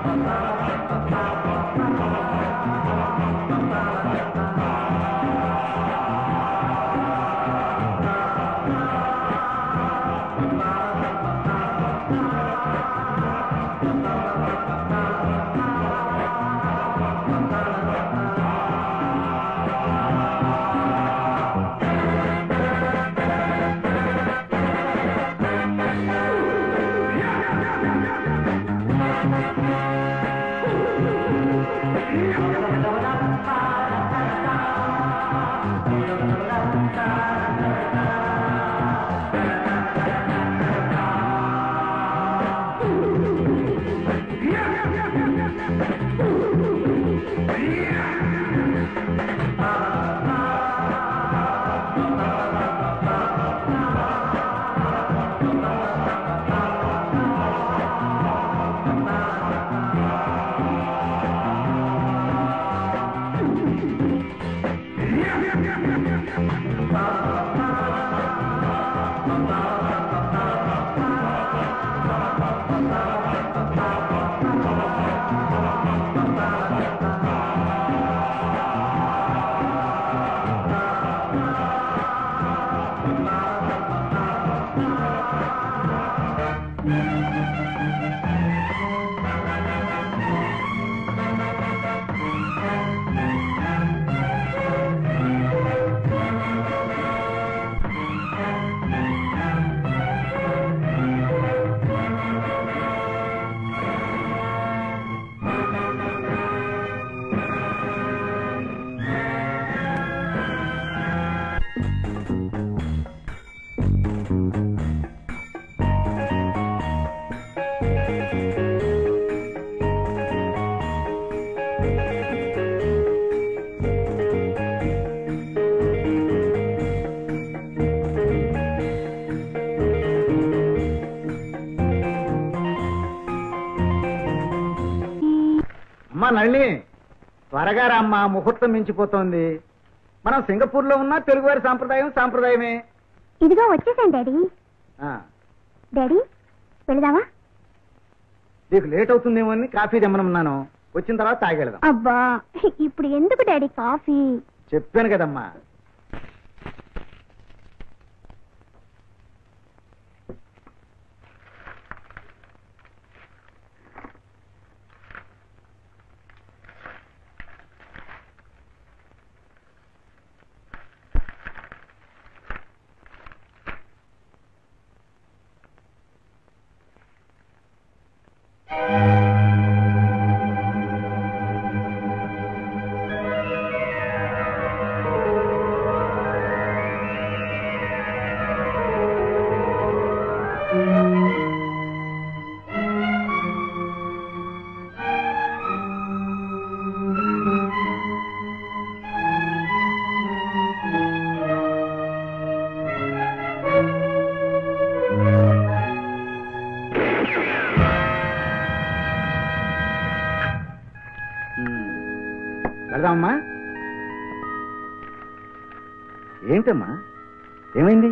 అమ్మా నళిని త్వరగా రామ్మా ముహూర్తం మించిపోతోంది మనం సింగపూర్ లో ఉన్న తెలుగువారి సాంప్రదాయం సాంప్రదాయమే ఇదిగో వచ్చేసాను డాడీ ఆ, డాడీ వెళదామా నీకు లేట్ అవుతుందేమో అని కాఫీ తెమ్మనున్నాను వచ్చిన తర్వాత తాగెళదాం అబ్బా ఇప్పుడు ఎందుకు డాడీ కాఫీ చెప్పాను కదమ్మా వెళదామమ్మా ఏంటమ్మా ఏమైంది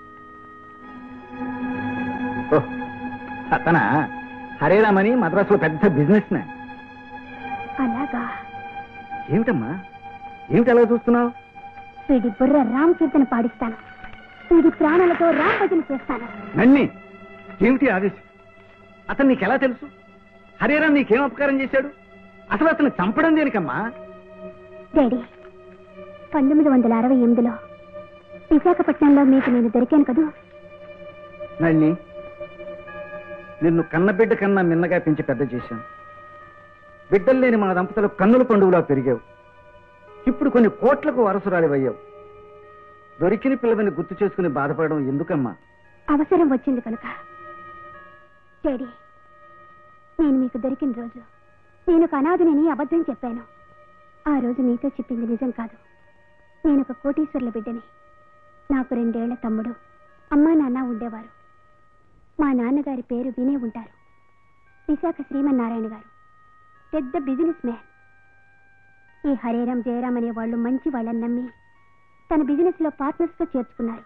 ఓహ్, అతనా హరేరామని మద్రాసులో పెద్ద బిజినెస్ మ్యాన్ అలాగా ఏమిటమ్మా ఏమిటి అలా చూస్తున్నావు వీడి బుర్ర రామ్ కీర్తన పాడిస్తాను వీడి ప్రాణాలతో రామ్ భజన చేస్తాను నన్ని ఏమిటి ఆవేశం అతను నీకెలా తెలుసు హరేరామ్ నీకేం అపకారం చేశాడు అసలు అతను చంపడం దేనికమ్మా డాడీ పంతొమ్మిది వందల అరవై ఎనిమిదిలో విశాఖపట్నంలో మీకు నేను దొరికాను కదూ నల్ని నిన్ను కన్నబిడ్డ కన్నా మిన్నగా పెంచి పెద్ద చేశాను బిడ్డలు లేని మా దంపతులు కన్నుల పండుగలా పెరిగావు ఇప్పుడు కొన్ని కోట్లకు వారసురాలివయ్యావు దొరికిన పిల్లవని గుర్తు చేసుకుని బాధపడడం ఎందుకమ్మా అవసరం వచ్చింది కనుక డాడీ నేను మీకు దొరికిన రోజు నేను ఒక అనాథనని అబద్ధం చెప్పాను ఆ రోజు మీతో చెప్పింది నిజం కాదు నేను ఒక కోటీశ్వర్ల బిడ్డని నాకు రెండేళ్ల తమ్ముడు అమ్మా నాన్న ఉండేవారు మా నాన్నగారి పేరు వినే ఉంటారు విశాఖ శ్రీమన్నారాయణ గారు పెద్ద బిజినెస్ మ్యాన్ ఈ హరేరాం జయరాం అనే వాళ్ళు మంచి వాళ్ళని నమ్మి తన బిజినెస్ లో పార్ట్నర్స్ గా చేర్చుకున్నారు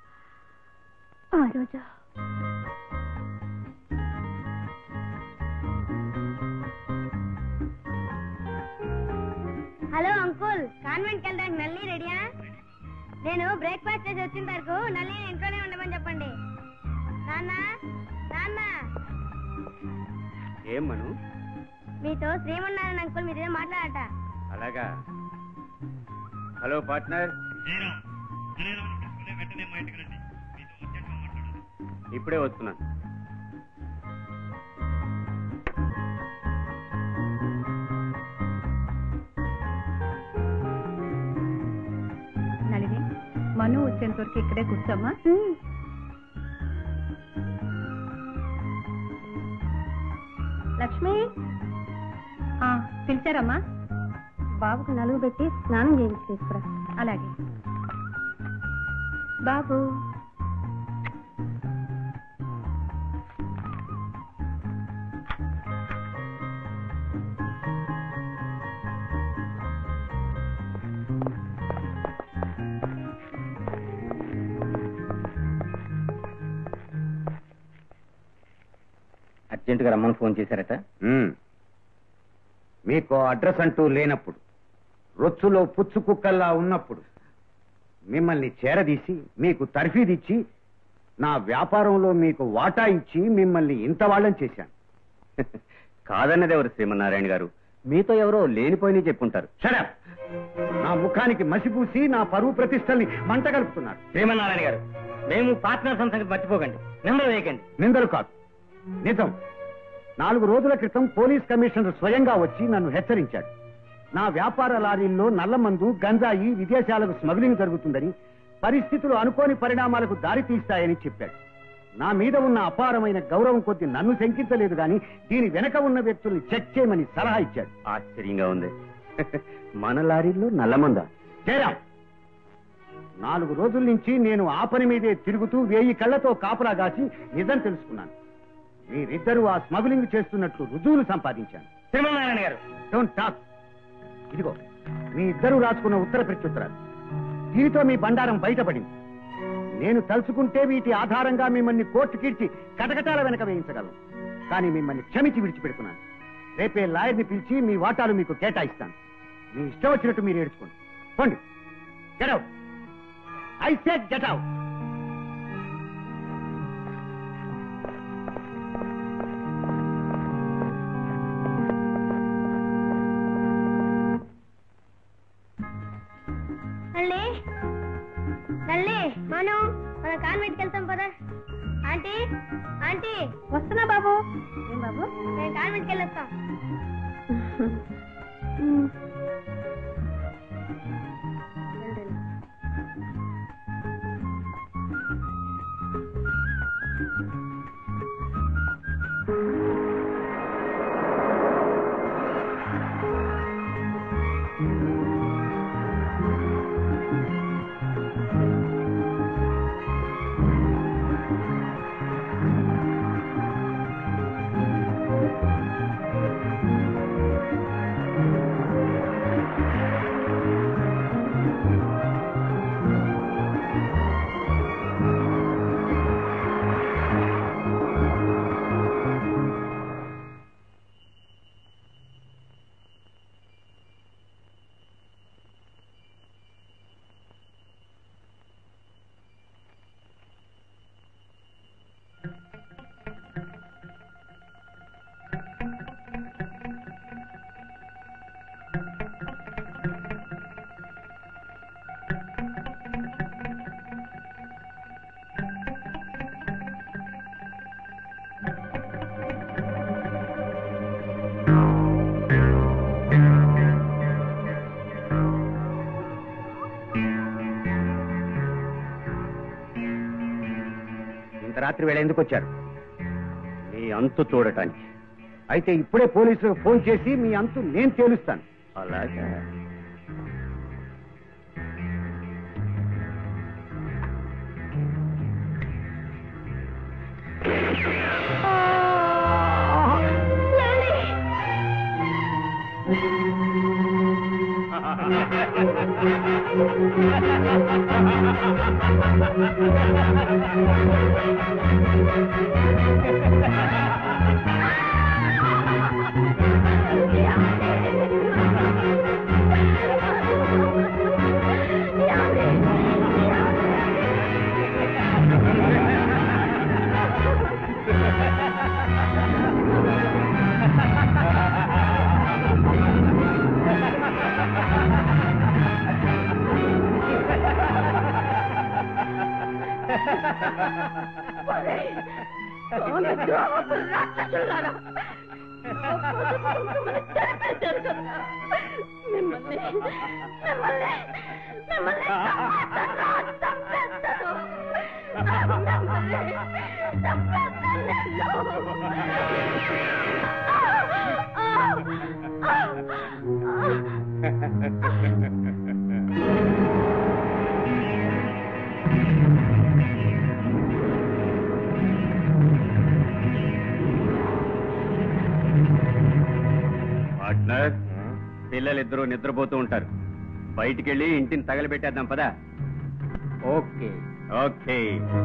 ఆ రోజు హలో అంకుల్ కాన్వెంట్కి వెళ్ళడానికి నల్లి రెడీయా నేను బ్రేక్ఫాస్ట్ చేసి వచ్చిన వరకు నల్లి ఇంట్లోనే ఉండమని చెప్పండి నాన్న నాన్న ఏం మను మీతో శ్రీమన్నారాయణ అంకుల్ మీతో మాట్లాడట అలాగా హలో పార్ట్నర్ ఇప్పుడే వస్తున్నాను నళిని మను వచ్చేంత వరకు ఇక్కడే కూర్చోమ్మా లక్ష్మి ఆ, పిలిచారమ్మా బాబుకు నలుగు పెట్టి స్నానం చేయించి తీసుకురా అలాగే బాబు అర్జెంటుగా రమ్మని ఫోన్ చేశారట మ్మ్. మీకు అడ్రస్ అంటూ లేనప్పుడు రొచ్చులో పుచ్చు కుక్కల్లా ఉన్నప్పుడు మిమ్మల్ని చేరదీసి మీకు తర్ఫీదిచ్చి నా వ్యాపారంలో మీకు వాటా ఇచ్చి మిమ్మల్ని ఇంత వాళ్ళని చేశాను కాదన్నది ఎవరు శ్రీమన్నారాయణ గారు మీతో ఎవరో లేనిపోయిన చెప్పుంటారు షడప్ నా ముఖానికి మసిపూసి నా పరువు ప్రతిష్టల్ని మంట కలుపుతున్నారు శ్రీమన్నారాయణ గారు మేము పార్ట్నర్ సంగతి మర్చిపోకండి నిమ్మలు వేయకండి నిందలు కాదు నిజం నాలుగు రోజుల క్రితం పోలీస్ కమిషనర్ స్వయంగా వచ్చి నన్ను హెచ్చరించాడు నా వ్యాపార లారీల్లో నల్లమందు గంజాయి విదేశాలకు స్మగ్లింగ్ జరుగుతుందని పరిస్థితులు అనుకోని పరిణామాలకు దారి తీస్తాయని చెప్పాడు నా మీద ఉన్న అపారమైన గౌరవం కొద్ది నన్ను శంకించలేదు గాని దీని వెనక ఉన్న వ్యక్తుల్ని చెక్ చేయమని సలహా ఇచ్చాడు ఆశ్చర్యంగా ఉంది మన లారీల్లో నల్లమంద జయరాం నాలుగు రోజుల నుంచి నేను ఆ పని మీదే తిరుగుతూ వేయి కళ్ళతో కాపలా కాసి నిజం తెలుసుకున్నాను మీరిద్దరూ ఆ స్మగ్లింగ్ చేస్తున్నట్లు రుజువులు సంపాదించాను శ్రీమన్నారాయణ గారు డోంట్ టాక్ ఇదిగో మీ ఇద్దరు రాసుకున్న ఉత్తర ప్రత్యుత్తరాలు దీనితో మీ బండారం బయటపడింది నేను తలుచుకుంటే వీటి ఆధారంగా మిమ్మల్ని కోర్టు కీర్చి కటకటాల వెనక వేయించగలను కానీ మిమ్మల్ని క్షమించి విడిచిపెడుతున్నాను రేపే లాయర్ని పిలిచి మీ వాటాలు మీకు కేటాయిస్తాను మీ ఇష్టం వచ్చినట్టు మీరు ఏడ్చుకోండి పోండి get out I said get out నల్లి నల్లి మను మన కాన్వెంట్కి వెళ్తాం పదా ఆంటీ ఆంటీ వస్తున్నా బాబు ఏం బాబు మేము కాన్వెంట్కి వెళ్ళొస్తాం ఇంత రాత్రి వేళ ఎందుకు వచ్చారు మీ అంతు చూడటానికి అయితే ఇప్పుడే పోలీసులకు ఫోన్ చేసి మీ అంతు నేను తేలుస్తాను అలాగా ఆ పార్ట్నర్ పిల్లలిద్దరూ నిద్రపోతూ ఉంటారు బయటికెళ్ళి ఇంటిని తగలబెట్టేద్దాం పదా ఓకే ఓకే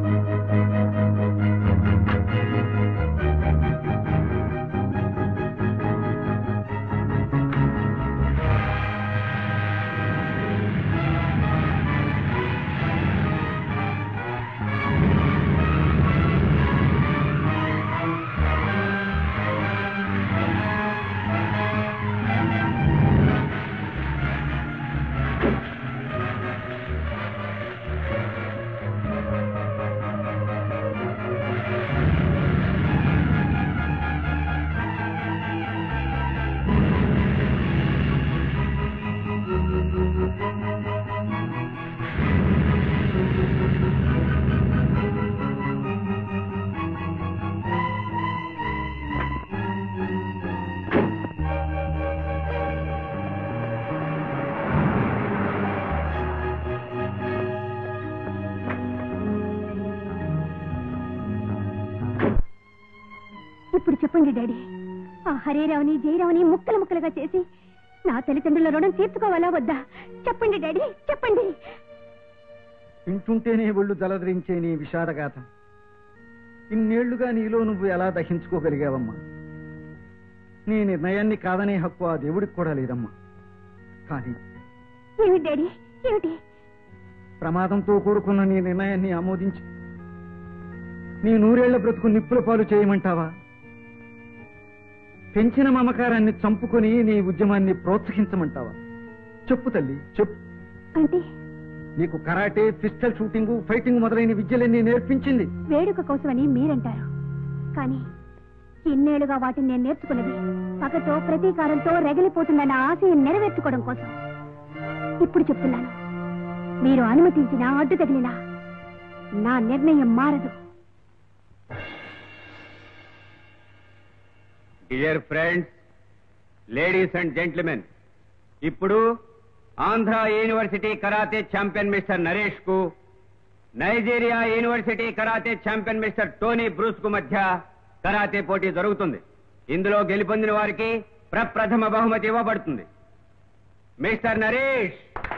ఇప్పుడు చెప్పండి డాడీ ఆ హరేరావుని జయరావుని ముక్కలు ముక్కలుగా చేసి నా తల్లిదండ్రుల రుణం తీర్చుకోవాలా వద్దా చెప్పండి డాడీ చెప్పండి వింటుంటేనే ఒళ్ళు జలధరించే నీ విషాదగాథ ఇన్నేళ్లుగా నీలో నువ్వు ఎలా దహించుకోగలిగావమ్మా నీ నిర్ణయాన్ని కాదనే హక్కు ఆ దేవుడికి కూడా లేదమ్మా కానీ ఏమిటి డాడీ ఏమిటి ప్రమాదంతో కూడుకున్న నీ నిర్ణయాన్ని ఆమోదించి నీ నూరేళ్ల బ్రతుకు నిప్పుల పాలు చేయమంటావా పెంచిన మమకారాన్ని చంపుకొని నీ ఉద్యమాన్ని ప్రోత్సహించమంటావా చెప్పు తల్లి చెప్పు అంటే నీకు కరాటే పిస్టల్ షూటింగ్ ఫైటింగ్ మొదలైన విద్యలన్నీ నేర్పించింది వేడుక కోసమని మీరంటారు కానీ ఇన్నేళ్లుగా వాటిని నేను నేర్చుకున్నది పగతో ప్రతీకారంతో రగిలిపోతున్న నా ఆశయం నెరవేర్చుకోవడం కోసం ఇప్పుడు చెప్తున్నాను మీరు అనుమతించిన అడ్డు తగిలినా నా నిర్ణయం మారదు dear friends ladies and gentlemen ఇప్పుడు Andhra university karate champion mister Naresh కు Nigeria university karate champion mister Tony Bruce కు మధ్య కరాటే పోటీ జరుగుతుంది ఇందులో గెలుపొందిన వారికి ప్రప్రథమ బహుమతి ఇవ్వబడుతుంది mister Naresh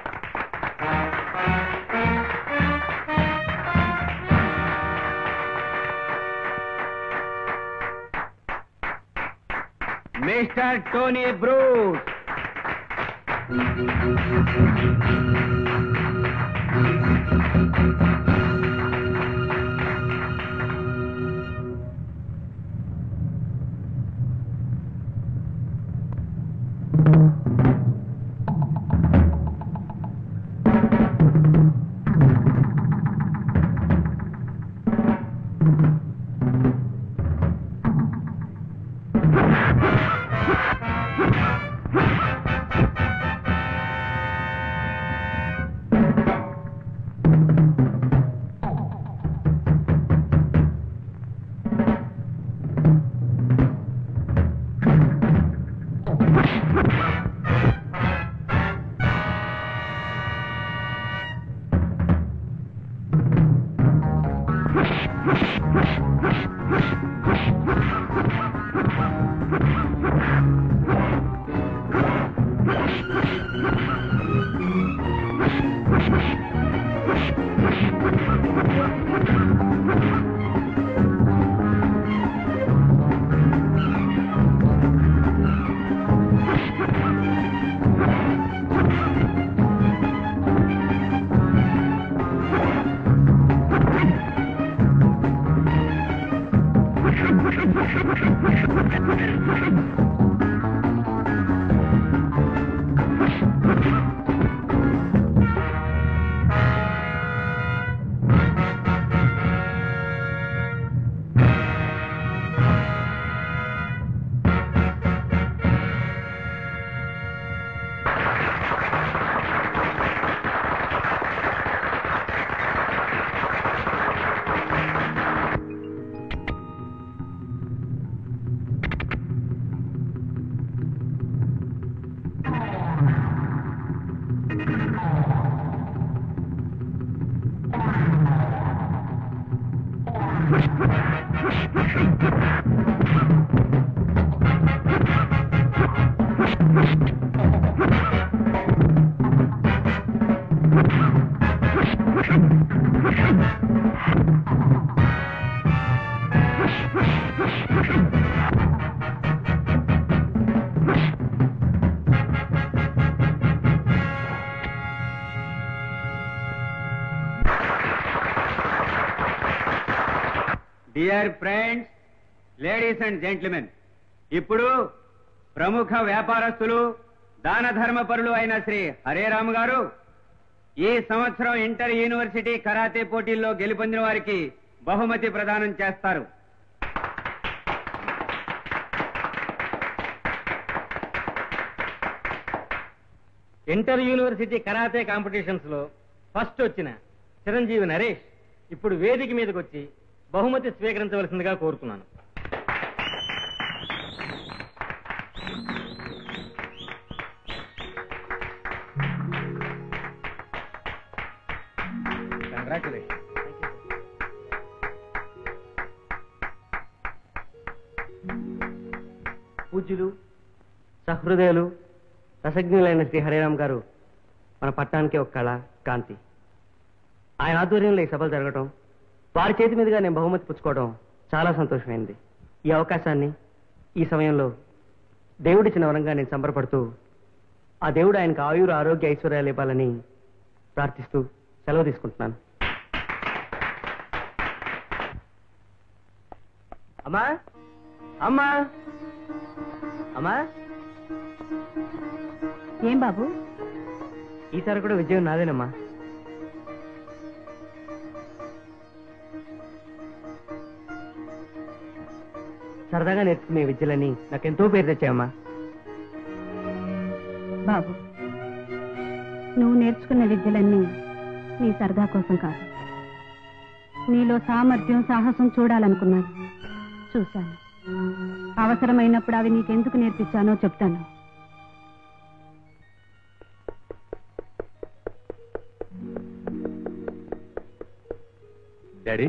mister Tony Bruce dear friends ladies and gentlemen ఇప్పుడు ప్రముఖ వ్యాపారస్తులు దాన ధర్మపరులు అయిన శ్రీ హరేరామ్ గారు ఈ సంవత్సరం ఇంటర్ యూనివర్సిటీ కరాతే పోటీల్లో గెలుపొందిన వారికి బహుమతి ప్రదానం చేస్తారు ఇంటర్ యూనివర్సిటీ కరాటే కాంపిటీషన్స్ లో ఫస్ట్ వచ్చిన చిరంజీవి నరేష్ ఇప్పుడు వేదిక మీదకి వచ్చి బహుమతి స్వీకరించవలసిందిగా కోరుతున్నాను కంగ్రాచులేషన్ పూజ్యులు సహృదయులు రసజ్ఞులైన శ్రీ హరిరామ్ గారు మన పట్టణానికి ఒక కళ కాంతి ఆయన ఆధ్వర్యంలో ఈ సభలు జరగడం వారి చేతి మీదుగా నేను బహుమతి పుచ్చుకోవడం చాలా సంతోషమైంది ఈ అవకాశాన్ని ఈ సమయంలో దేవుడిచ్చిన వరంగా నేను సంబరపడుతూ ఆ దేవుడు ఆయనకు ఆయుర ఆరోగ్య ఐశ్వర్యాలు ఇవ్వాలని ప్రార్థిస్తూ సెలవు తీసుకుంటున్నాను అమ్మా అమ్మా అమ్మా ఏం బాబు ఈసారి కూడా విజయం నాదేనమ్మా సరదాగా నేర్చుకునే విద్యలని నాకెంతో పేరు తెచ్చాయమ్మా బాబు నువ్వు నేర్చుకున్న విద్యలన్నీ నీ సరదా కోసం కాదు నీలో సామర్థ్యం సాహసం చూడాలనుకున్నాను చూశాను అవసరమైనప్పుడు అవి నీకెందుకు నేర్పించానో చెప్తాను డాడీ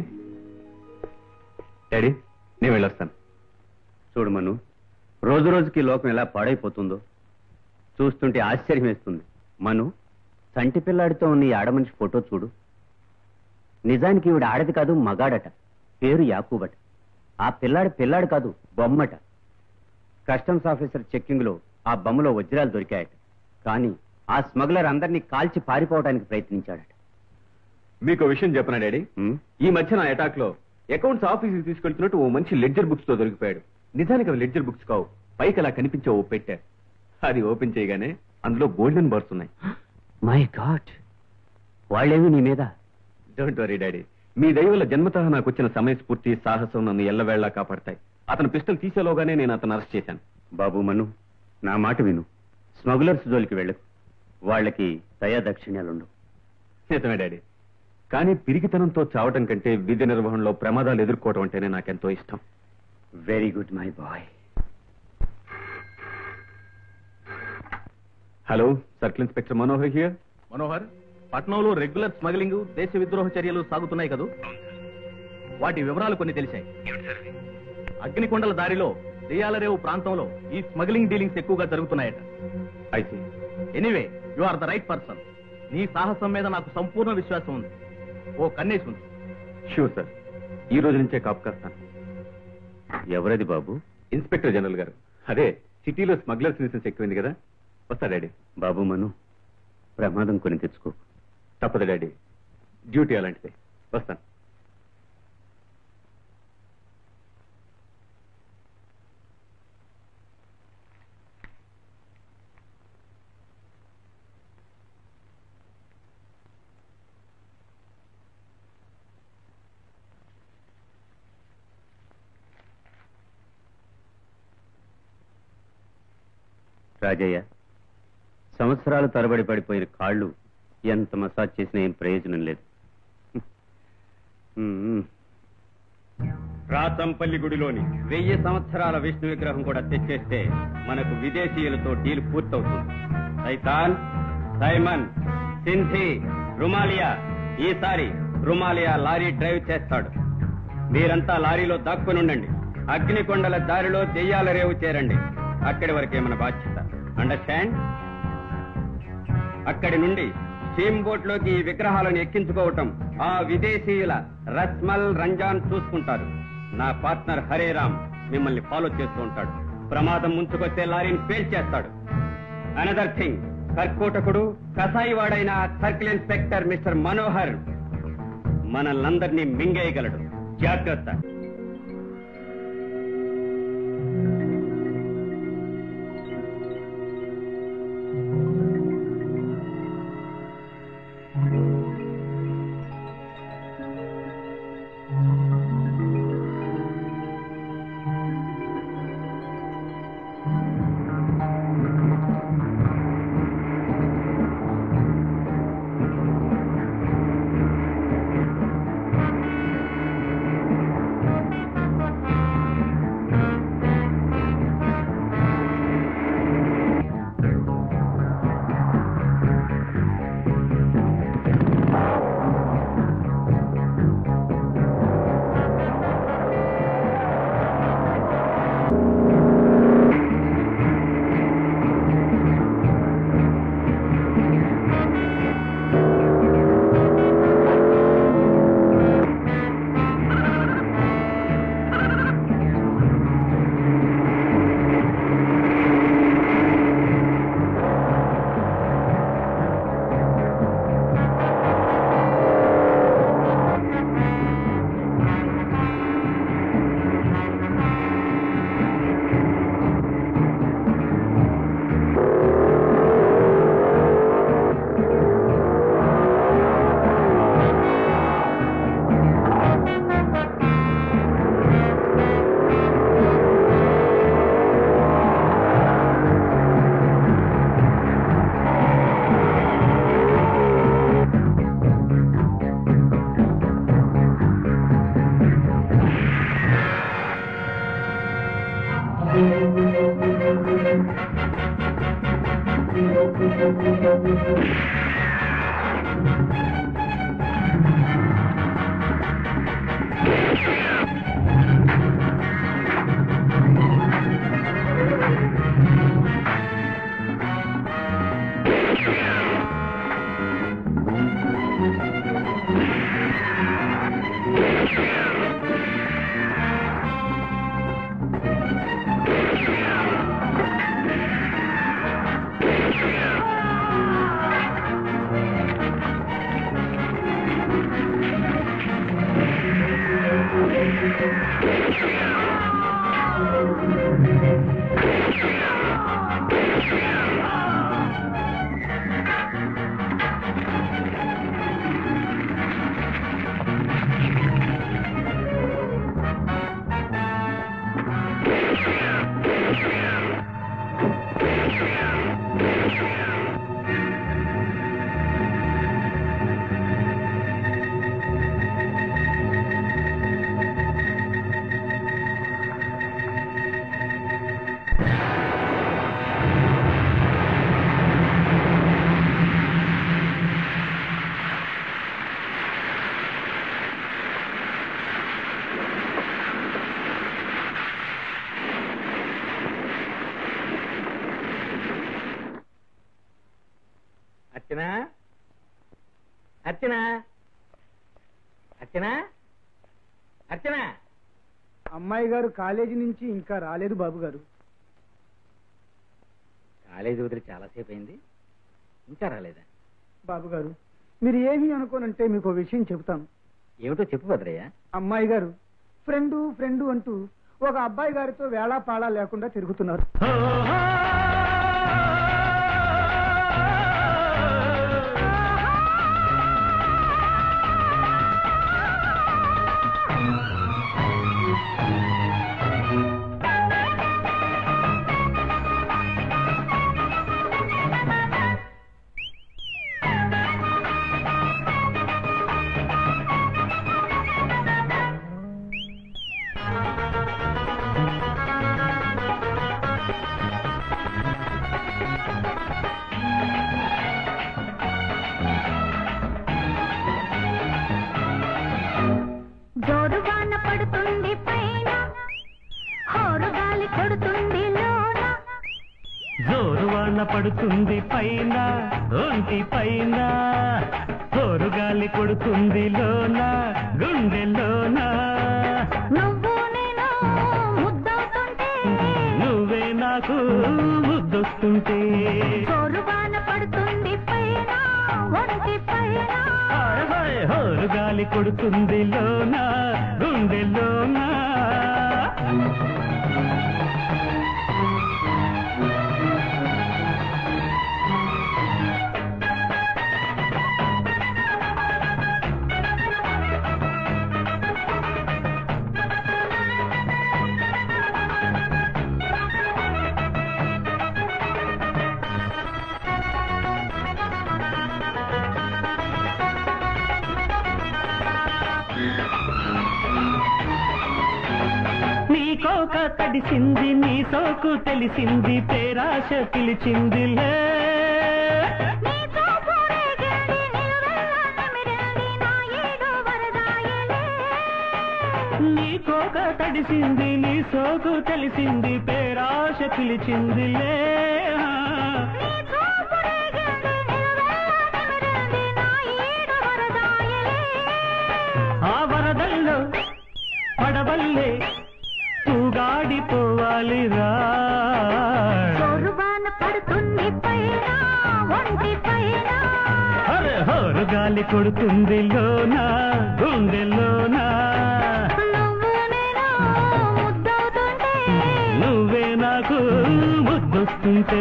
డాడీ నేను వెళ్ళొస్తాను చూడు మను రోజు రోజుకి లోకం ఎలా పాడైపోతుందో చూస్తుంటే ఆశ్చర్యం వేస్తుంది మను చంటి పిల్లాడితో ఉన్న ఈ ఆడమనిషి ఫోటో చూడు నిజానికి ఈవిడ ఆడది కాదు మగాడట పేరు యాకూబట ఆ పిల్లాడు పిల్లాడు కాదు బొమ్మట కస్టమ్స్ ఆఫీసర్ చెక్కింగ్ లో ఆ బొమ్మలో వజ్రాలు దొరికాయట కానీ ఆ స్మగ్లర్ అందరినీ కాల్చి పారిపోవడానికి ప్రయత్నించాడట మీకు ఒక విషయం చెప్పనా డాడీ ఉం? ఈ మధ్య నా అటాక్ లో అకౌంట్స్ ఆఫీస్కి తీసుకెళ్తున్నట్టు ఓ మంచి లెడ్జర్ బుక్స్ తో దొరికిపోయాడు నిజానికి అవి లెడ్జర్ బుక్స్ కావు పైకి అలా కనిపించే ఓ పెట్టా అది ఓపెన్ చేయగానే అందులో గోల్డెన్ బర్డ్స్ ఉన్నాయి మై గాడ్ వాళ్ళేమి నీ మీద డోంట్ వరీ డాడీ మీ దయ వల్ల జన్మతః నాకు వచ్చిన సమయస్ఫూర్తి సాహసం నన్ను ఎల్లవేళ్లా కాపాడతాయి అతను పిస్టల్ తీసేలోగానే నేను అతను అరెస్ట్ చేశాను బాబు మను నా మాట విను స్మగ్లర్స్ జోలికి వెళ్ళకు వాళ్ళకి దయా దక్షిణ్యాలుండవు నిజమే డాడీ కానీ పిరికితనంతో చావటం కంటే విధి నిర్వహణలో ప్రమాదాలు ఎదుర్కోవడం అంటేనే నాకెంతో ఇష్టం very good my boy hello circle inspector Manohar here Manohar పట్నంలో రెగ్యులర్ స్మగ్లింగ్ దేశ విద్రోహ చర్యలు సాగుతున్నాయి కదూ వాటి వివరాలు కొన్ని తెలిసాయి అగ్నికొండల దారిలో దెయ్యాలరేవు ప్రాంతంలో ఈ స్మగ్లింగ్ డీలింగ్స్ ఎక్కువగా జరుగుతున్నాయట అయితే anyway you are the right person నీ సాహసం మీద నాకు సంపూర్ణ విశ్వాసం ఉంది ఓ కన్నేసి ఉంది షూర్ సార్ ఈ రోజు నుంచే కాపు కాస్తాను ఎవరది బాబు ఇన్స్పెక్టర్ జనరల్ గారు అదే సిటీలో స్మగ్లర్స్ న్యూసెన్స్ ఎక్కువైంది కదా వస్తా డాడీ బాబు మను ప్రమాదం కొని తెచ్చుకో తప్పదు డాడీ డ్యూటీ అలాంటిదే వస్తాను రాజయ్య సంవత్సరాలు తరబడి పడిపోయిన కాళ్ళు ఎంత మసాజ్ చేసినా ఏం ప్రయోజనం లేదు మ్మ్. రాతంపల్లి గుడిలోని వెయ్యి సంవత్సరాల విష్ణు విగ్రహం కూడా తెచ్చేస్తే మనకు విదేశీయులతో డీల్ పూర్తవుతుంది సైతాన్ సైమన్ సింధి రుమాలియా ఈసారి రుమాలియా లారీ డ్రైవ్ చేస్తాడు మీరంతా లారీలో దాక్కుని ఉండండి అగ్నికొండల దారిలో దెయ్యాల రేవు చేరండి అక్కడి వరకే మన బాధ్యత అండర్స్టాండ్ అక్కడి నుండి స్టీమ్ బోట్ లోకి ఈ విగ్రహాలను ఎక్కించుకోవటం ఆ విదేశీయుల రస్మల్ రంజాన్ చూసుకుంటారు నా పార్ట్నర్ హరేరామ్ మిమ్మల్ని ఫాలో చేస్తూ ఉంటాడు ప్రమాదం ముంచుకొస్తే లారీని పేల్చేస్తాడు అనదర్ థింగ్ కర్కోటకుడు కసాయివాడైన సర్కిల్ ఇన్స్పెక్టర్ మిస్టర్ మనోహర్ మనల్నందరినీ మింగేయగలడు జాగ్రత్త అర్చన అర్చన అర్చన అర్చన అమ్మాయి గారు కాలేజీ నుంచి ఇంకా రాలేదు బాబు గారు కాలేజీ వదిలి చాలాసేపు అయింది ఇంకా రాలేదా బాబు గారు మీరు ఏమీ అనుకోనంటే మీకు ఓ విషయం చెబుతాను ఏమిటో చెప్పు భద్రయ్య అమ్మాయి గారు ఫ్రెండు ఫ్రెండు అంటూ ఒక అబ్బాయి గారితో వేళా పాళా లేకుండా తిరుగుతున్నారు వాన పడుతుంది పైన ఒంటి పైన హోరుగాలి కొడుతుంది లోన గుండెలోన నువ్వు నేను ముద్దవుతుంటే నువ్వే నాకు ముద్దొస్తుంటే చోరువాన పడుతుంది పైన ఒంటి పైన హాయ్ హాయ్ హోరుగాలి కొడుతుంది లోన గుండెలోన నీ కోక తడిసింది నీ సోకు తెలిసింది పేరాశ పిలిచిందిలే నీ చూపు రేగింది నిలువెల్లా నిమిరింది నా ఏడు వరదాయలే నీ కోక తడిసింది నీ సోకు తెలిసింది పేరాశ పిలిచిందిలే నీ చూపు రేగింది నిలువెల్లా నిమిరింది నా ఏడు వరదాయలే ఆ వరదల్లో పడవల్లే తూగాడిపోవాలి రా చోరువాన పడుతుంది పైన ఒంటి పైన అరే హోరు గాలి కొడుతుంది లోన గుండెలోన నువ్వు నేను ముద్దవుతుంటే నువ్వే నాకు ముద్దొస్తుంటే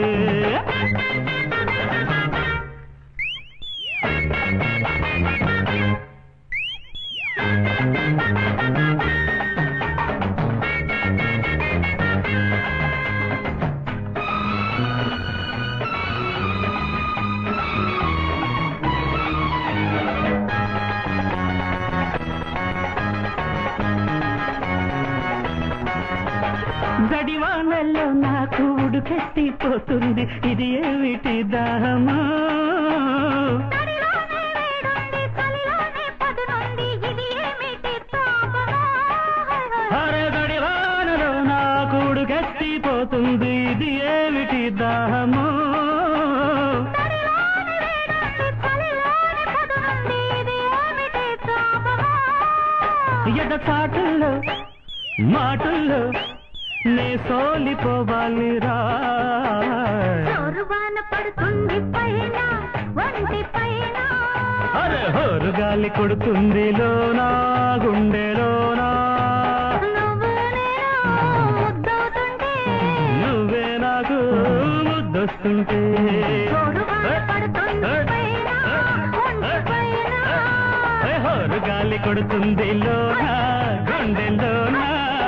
జడివానల్లో నాకు ఉడుకెత్తిపోతుంది ఇది ఏమిటి దాహమా తడిలోనే వేడుంది చలిలోనే పదునుంది ఇది ఏమిటి తాపమో అరే గడివానలో నాకు ఉడుకెత్తిపోతుంది ఇది ఏమిటి దాహమో తడిలోనే వేడుంది చలిలోనే పదునుంది ఇది ఏమిటి తాపమో ఎద చాటుల్లో మాటల్లో నే సోలిపోవాలి రా చోరువాన పడుతుంది పైన ఒంటి పైన అరే హోరు గాలి కొడుతుంది లోనా గుండెలోనా నువ్వు నేను ముద్దవుతుంటే నువ్వే నాకు ముద్దొస్తుంటే చోరువాన పడుతుంది పైన ఒంటి పైన ఏ హోరు గాలి కొడుతుంది లోనా గుండెలోనా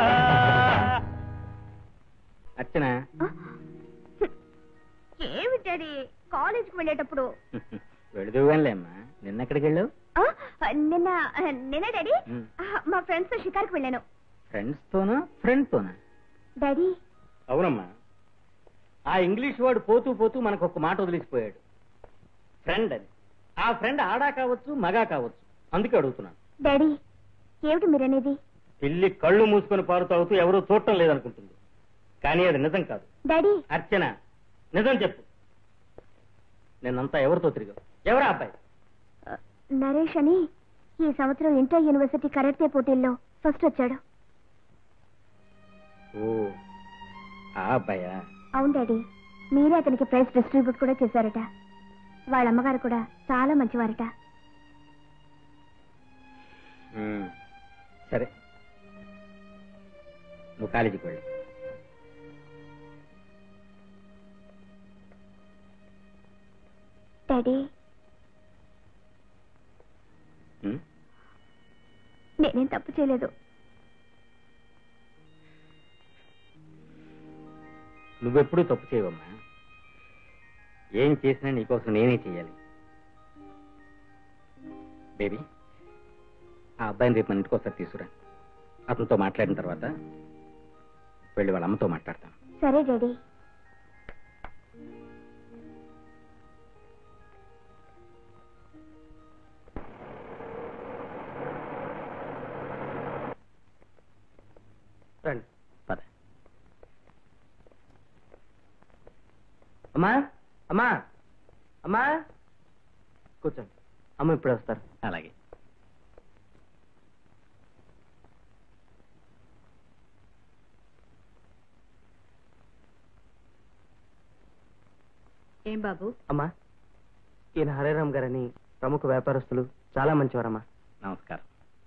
అర్చన ఏమిటది కాలేజీకి వెళ్ళేటప్పుడు వెళుదుగానిలేమ్మా నిన్న ఎక్కడికి వెళ్ళావు ఆ, నిన్న నిన్న డాడీ మ్. ఆ, మా ఫ్రెండ్స్ తో షికార్కి వెళ్ళాను ఫ్రెండ్స్ తోనా ఫ్రెండ్ తోనా డాడీ అవునమ్మా ఆ ఇంగ్లీష్ వాడు పోతూ పోతూ మనకు ఒక మాట వదిలిసిపోయాడు ఫ్రెండ్ అని ఆ ఫ్రెండ్ ఆడా కావచ్చు మగా కావచ్చు అందుకే అడుగుతున్నాను డాడీ ఏమిటి మీరనేది పిల్లి కళ్ళు మూసుకొని పారుతూ అవుతూ ఎవరూ చూడటం లేదనుకుంటుంది కానీ అది నిజం కాదు డాడీ అర్చన నిజం చెప్పు నిన్నంతా ఎవరితో తిరిగావు ఎవరా అబ్బాయి ఆ, నరేష్ అని ఈ సంవత్సరం ఇంటర్ యూనివర్సిటీ కరాటే పోటీల్లో ఫస్ట్ వచ్చాడు ఓ ఆ అబ్బాయా అవును డాడీ మీరే అతనికి ప్రైజ్ డిస్ట్రిబ్యూట్ కూడా చేశారట వాళ్ళ అమ్మగారు కూడా చాలా మంచివారట ఉమ్, సరే నువ్వు కాలేజీకి వెళ్ళు డాడీ ఉమ్, నేనేం తప్పు చేయలేదు నువ్వెప్పుడూ తప్పు చేయవమ్మా ఏం చేసినా నీకోసం నేనే చెయ్యాలి బేబీ ఆ అబ్బాయిని రేపు మన ఇంటికి ఒకసారి తీసుకురా అతనితో మాట్లాడిన తర్వాత వెళ్ళి వాళ్ళ అమ్మతో మాట్లాడతాను సరే డాడీ రండి పద అమ్మా అమ్మా అమ్మా కూర్చోండి అమ్మ ఇప్పుడే వస్తారు అలాగే ఏం బాబు అమ్మా ఈయన హరేరామ్ గారని ప్రముఖ వ్యాపారస్తులు చాలా మంచివారమ్మా నమస్కారం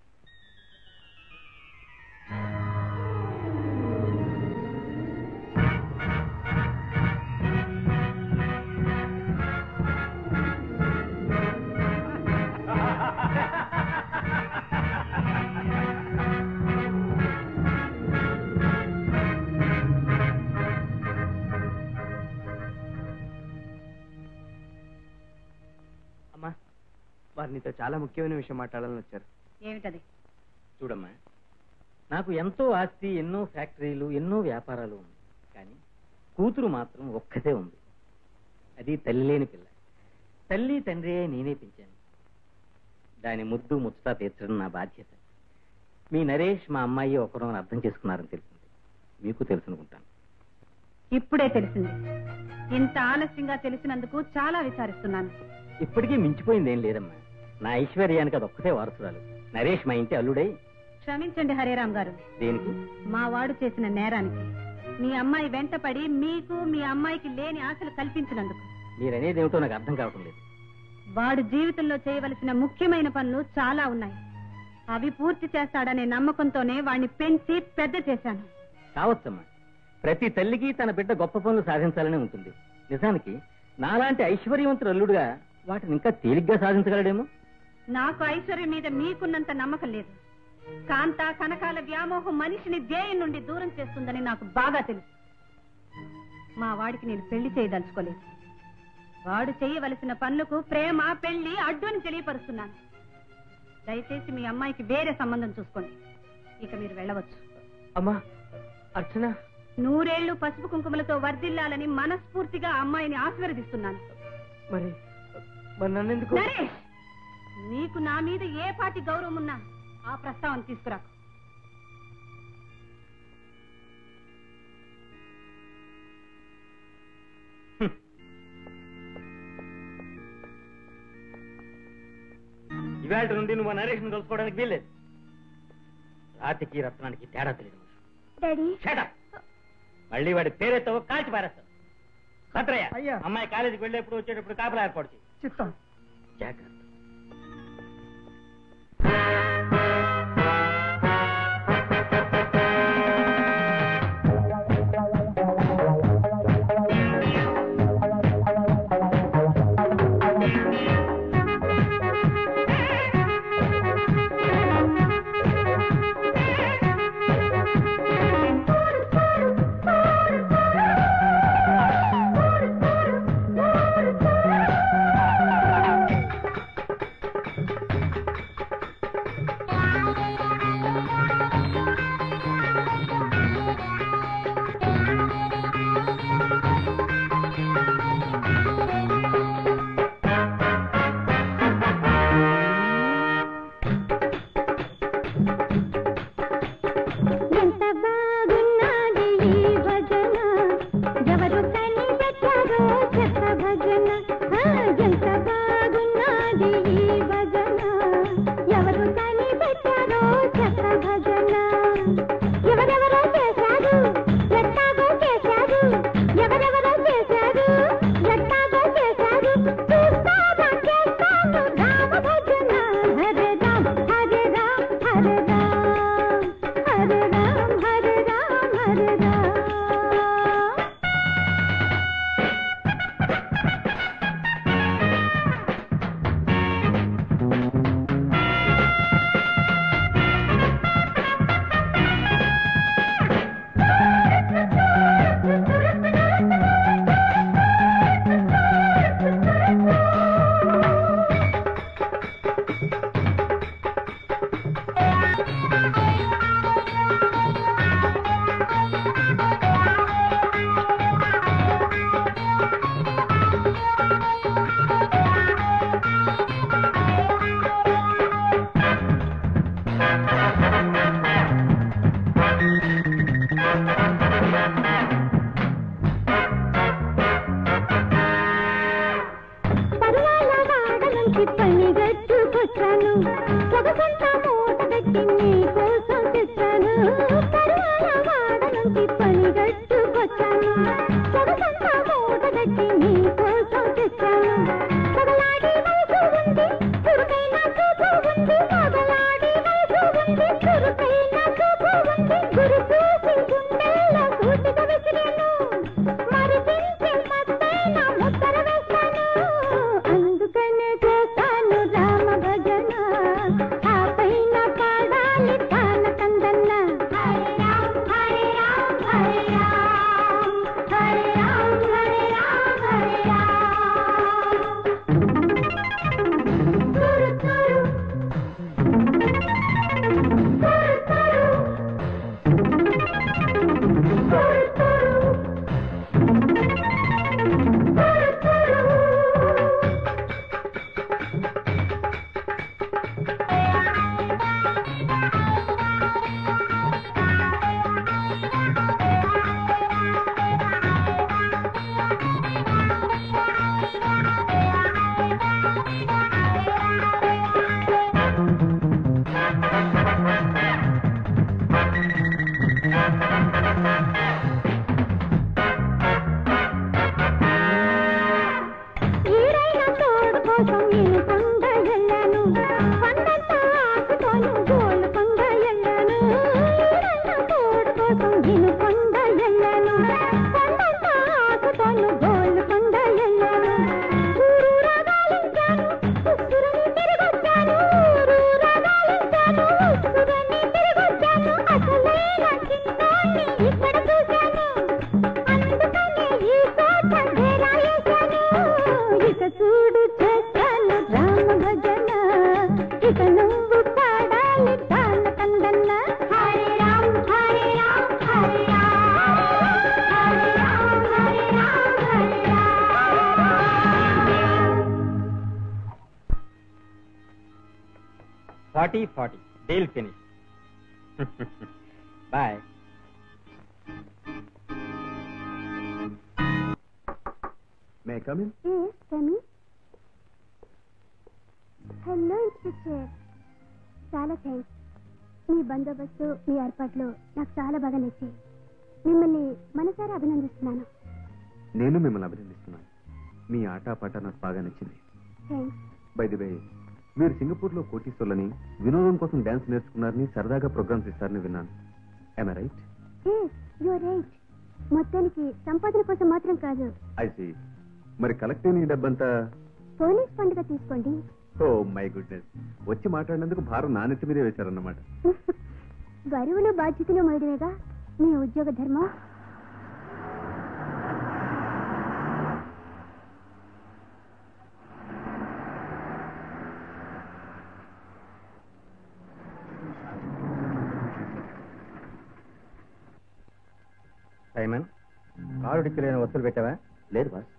అమ్మా వారు నీతో చాలా ముఖ్యమైన విషయం మాట్లాడాలని వచ్చారు ఏమిటది చూడమ్మా నాకు ఎంతో ఆస్తి ఎన్నో ఫ్యాక్టరీలు ఎన్నో వ్యాపారాలు ఉంది కానీ కూతురు మాత్రం ఒక్కతే ఉంది అది తల్లి లేని పిల్ల తల్లి తండ్రి నేనే పెంచాను దాని ముద్దు ముచ్చట తీర్చడం నా బాధ్యత మీ నరేష్ మా అమ్మాయి ఒకరు అని అర్థం చేసుకున్నారని తెలిసింది మీకు తెలుసు అనుకుంటాను ఇప్పుడే తెలిసింది ఇంత ఆలస్యంగా తెలిసినందుకు చాలా విచారిస్తున్నాను ఇప్పటికీ మించిపోయింది ఏం లేదమ్మా నా ఐశ్వర్యానికి అది ఒక్కతే వారసురాలు నరేష్ మా ఇంటి అల్లుడై క్షమించండి హరేరామ్ గారు దేనికి మా వాడు చేసిన నేరానికి మీ అమ్మాయి వెంటపడి మీకు మీ అమ్మాయికి లేని ఆశలు కల్పించినందుకు మీరనేది ఏమిటో నాకు అర్థం కావటం లేదు వాడు జీవితంలో చేయవలసిన ముఖ్యమైన పనులు చాలా ఉన్నాయి అవి పూర్తి చేస్తాడనే నమ్మకంతోనే వాణ్ణి పెంచి పెద్ద చేశాను కావచ్చమ్మా ప్రతి తల్లికి తన బిడ్డ గొప్ప పనులు సాధించాలని ఉంటుంది నిజానికి నాలాంటి ఐశ్వర్యవంతుడు అల్లుడుగా వాటిని ఇంకా తేలిగ్గా సాధించగలడేమో నాకు ఐశ్వర్యం మీద మీకున్నంత నమ్మకం లేదు కాంత కనకాల వ్యామోహం మనిషిని ధ్యేయం నుండి దూరం చేస్తుందని నాకు బాగా తెలుసు మా వాడికి నేను పెళ్లి చేయదలుచుకోలేదు వాడు చేయవలసిన పనులకు ప్రేమ పెళ్లి అడ్డు అని తెలియపరుస్తున్నాను దయచేసి మీ అమ్మాయికి వేరే సంబంధం చూసుకోండి ఇక మీరు వెళ్ళవచ్చు అమ్మా అర్చన నూరేళ్లు పసుపు కుంకుమలతో వర్ధిల్లాలని మనస్ఫూర్తిగా ఆ అమ్మాయిని ఆశీర్వదిస్తున్నాను మరి మరి నన్నెందుకు నరేష్ నీకు నా మీద ఏ పాటి గౌరవం ఉన్నా ఆ ప్రస్తావన తీసుకురాకు ఇవాళ నుండి నువ్వు నరేష్ను కలుసుకోవడానికి వీల్లేదు రాతికి రత్నానికి తేడా తెలియదు డాడీ Shut up. మళ్ళీ వాడి పేరెత్తావో కాల్చి పారేస్తావు భద్రయ్య అమ్మాయి కాలేజీకి వెళ్ళేప్పుడు వచ్చేటప్పుడు కాపలా ఏర్పాటు చేయి చిత్తం జాగ్రత్త నుంచి పని గట్టుకొచ్చాను సొగసంతా మూట కట్టి నీ కోసం తెచ్చాను పరువాల వాడ నుంచి పని గట్టుకొచ్చాను సొగసంతా మూట కట్టి నీ కోసం తెచ్చాను పగలాడి వయసు ఉంది చురుకైన చూపు ఉంది పగలాడి వయసు ఉంది చురుకైన చూపు ఉంది గురు చూసి గుండెల్లో సూటిగా విసిరాను మరిపించి మత్తైన ముద్దర వేస్తాను అందుకనే చేస్తాను రామ భజన ఆ పైన పాడాలి తాన కందన్న హరే రామ్ హరే రామ్ హరే రామ్ హరే రామ్ హరే రామ్ హరే రామ్ తురు తురు తురు తురు ఈరైన తోడు కోసం నేను కొండ వెళ్ళాను కొండంత ఆకుతోను గోలు కొండ వెళ్ళాను ఈరైన తోడు కోసం నేను కొండ వెళ్ళాను కొండంత ఆకుతోను గోలు కొండ వెళ్ళాను ఊరు రాగాలించాను ఉస్సురని తిరిగొచ్చాను ఊరు రాగాలించాను ఉస్సురని తిరిగొచ్చాను అసలైన చిన్నోణ్ణి ఇక్కడ చూశాను అందుకనే ఈ చోట డేరాయేశాను ఇక చూడు చేస్తాను రామ భజన ఇక నువ్వు పాడాలి తాన కందన్న Hare Ram Hare Ram Hare Ram Hare Ram Hare Ram Hare Ram forty forty deal finish bye may come in Yes, Tammy. Hello inspector చాలా థ్యాంక్స్ మీ బందోబస్తు మీ ఏర్పాట్లు నాకు చాలా బాగా నచ్చాయి మిమ్మల్ని మనసారా అభినందిస్తున్నాను నేను మిమ్మల్ని అభినందిస్తున్నాను మీ ఆటపాట నాకు బాగా నచ్చింది థ్యాంక్స్ బై ది వే మీరు సింగపూర్ లో కోటీశ్వర్లని వినోదం కోసం డాన్స్ నేర్చుకున్నారని సరదాగా ప్రోగ్రామ్స్ ఇస్తారని విన్నాను I right yes your right మొత్తానికి సంపాదన కోసం మాత్రం కాదు ఐ సీ మరి కలెక్ట్ అయిన ఈ డబ్బంతా పోలీస్ పండుగ తీసుకోండి ఓ మై గుడ్నెస్ వచ్చి మాట్లాడినందుకు భారం నా నెత్తి మీదే వేశారన్నమాట బరువులు బాధ్యతలు మోయడమేగా మీ ఉద్యోగ ధర్మం సైమన్ కారు డిక్కీలో వస్తువులు పెట్టావా లేదు బాస్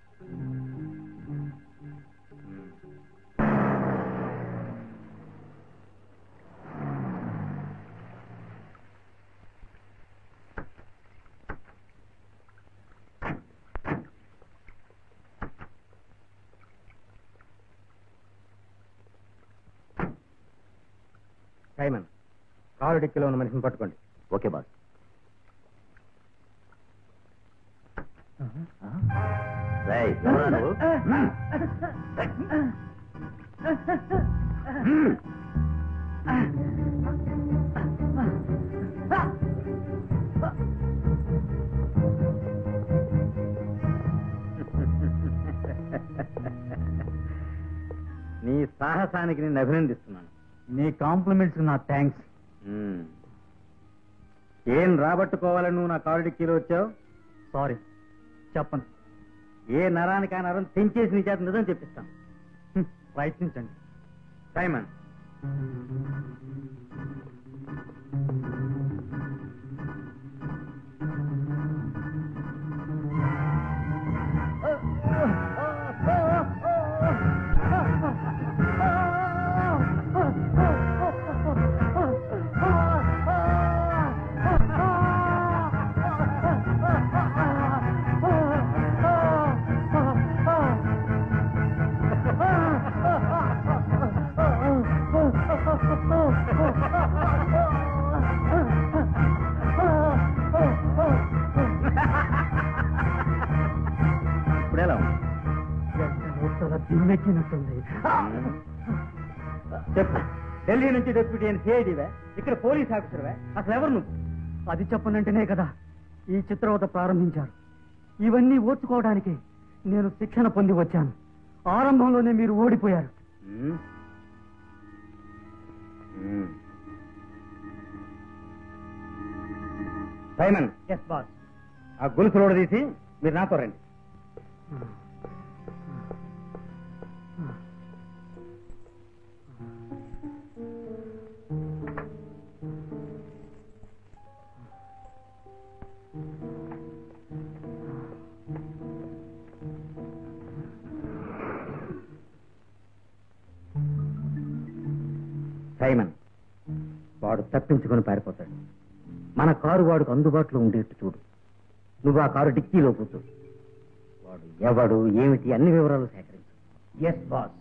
సైమన్ కారు డిక్కీలో ఉన్న మనిషిని పట్టుకోండి ఓకే బాస్ రేయ్, ఎవరా నువ్వు? నీ సాహసానికి నేను అభినందిస్తున్నాను నీ కాంప్లిమెంట్స్ నా థ్యాంక్స్ మ్మ్. ఏం రాబట్టుకోవాలని నువ్వు నా కారు డిక్కీలో వచ్చావు సారీ చెప్పను ఏ నరానికి ఆ నరం తెంచేసి నీ చేత నిజం చెప్పిస్తాను హ్మ్, ప్రయత్నించండి సైమన్ ఆ అవతల దిమ్మెక్కినట్టుంది చెప్పు ఢిల్లీ నుంచి డెప్యూటీ అని సిఐడివే ఇక్కడ పోలీస్ ఆఫీసర్వే అసలు ఎవరు నువ్వు అది చెప్పనంటేనే కదా ఈ చిత్రవత ప్రారంభించారు ఇవన్నీ ఓర్చుకోవడానికి నేను శిక్షణ పొంది వచ్చాను ఆరంభంలోనే మీరు ఓడిపోయారు సైమన్ ఎస్ బాస్ ఆ గొలుసు రోడ్డు తీసి మీరు నాతో రండి సైమన్ వాడు తప్పించుకొని పారిపోతాడు మన కారు వాడికి అందుబాటులో ఉండేట్టు చూడు నువ్వు ఆ కారు డిక్కీలో కూర్చో వాడు ఎవడు ఏమిటి అన్ని వివరాలు సేకరించు ఎస్ బాస్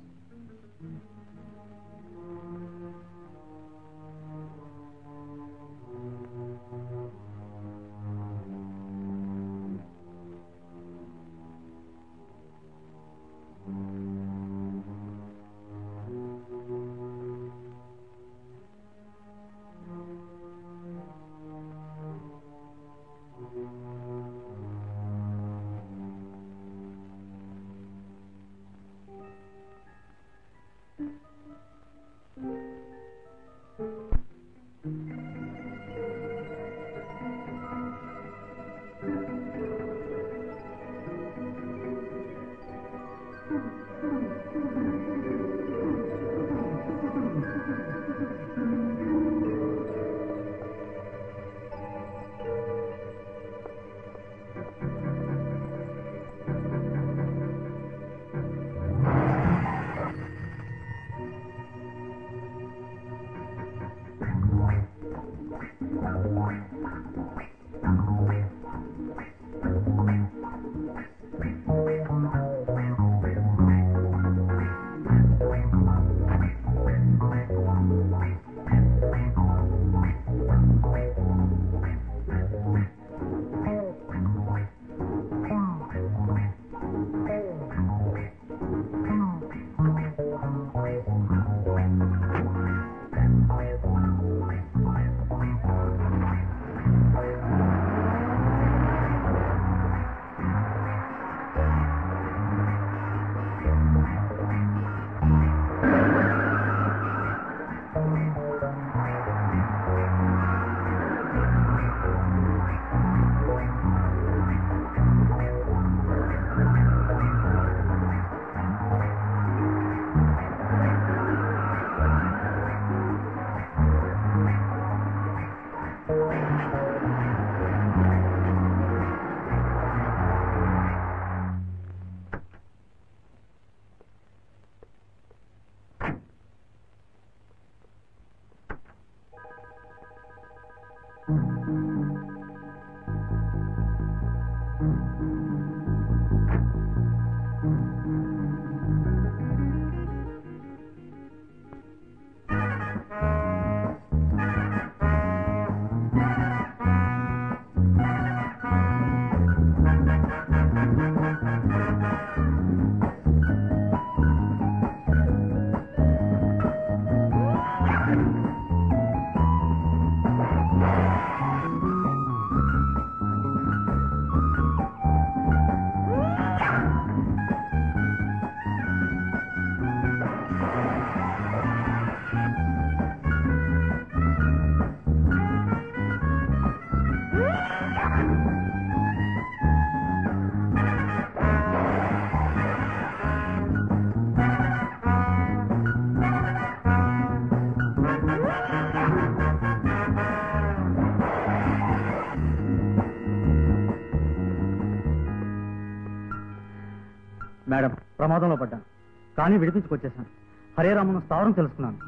మేడం ప్రమాదంలో పడ్డాను కానీ విడిపించుకొచ్చేసాను హరే రామను స్థావరం తెలుసుకున్నాను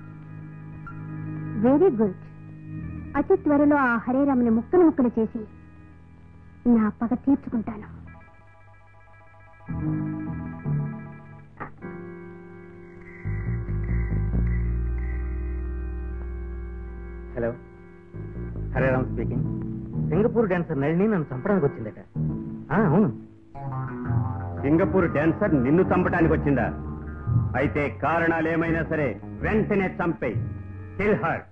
వెరీ గుడ్ అతి త్వరలో ఆ హరేరాముని ముక్కలు ముక్కలు చేసి నా పగ తీర్చుకుంటాను hello Hare Ram speaking Singapore dancer Nalini నన్ను చంపడానికి వచ్చిందట ఆ, అవును సింగపూర్ డాన్సర్ నిన్ను చంపటానికి వచ్చిందా అయితే కారణాలు ఏమైనా సరే వెంటనే చంపే kill her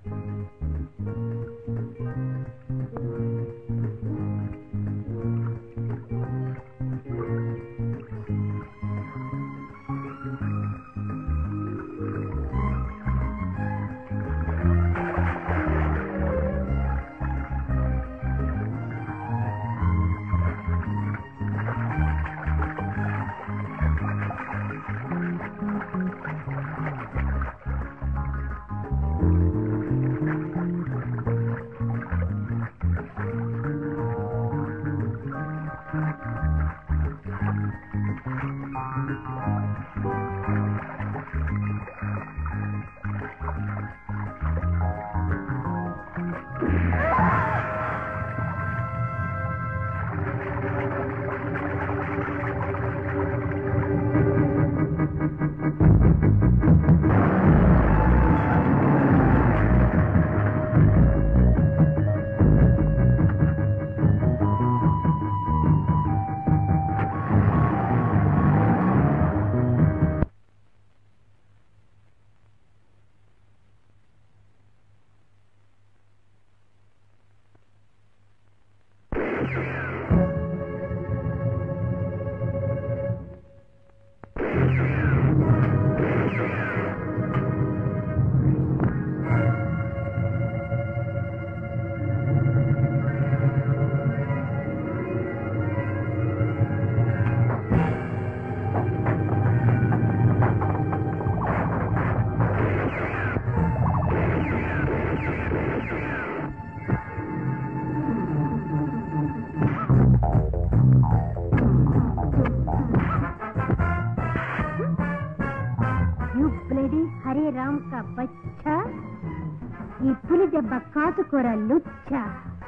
you bloody Hare Ram కా బచ్చా ఈ పులి దెబ్బ కాటుకూర లుచ్చా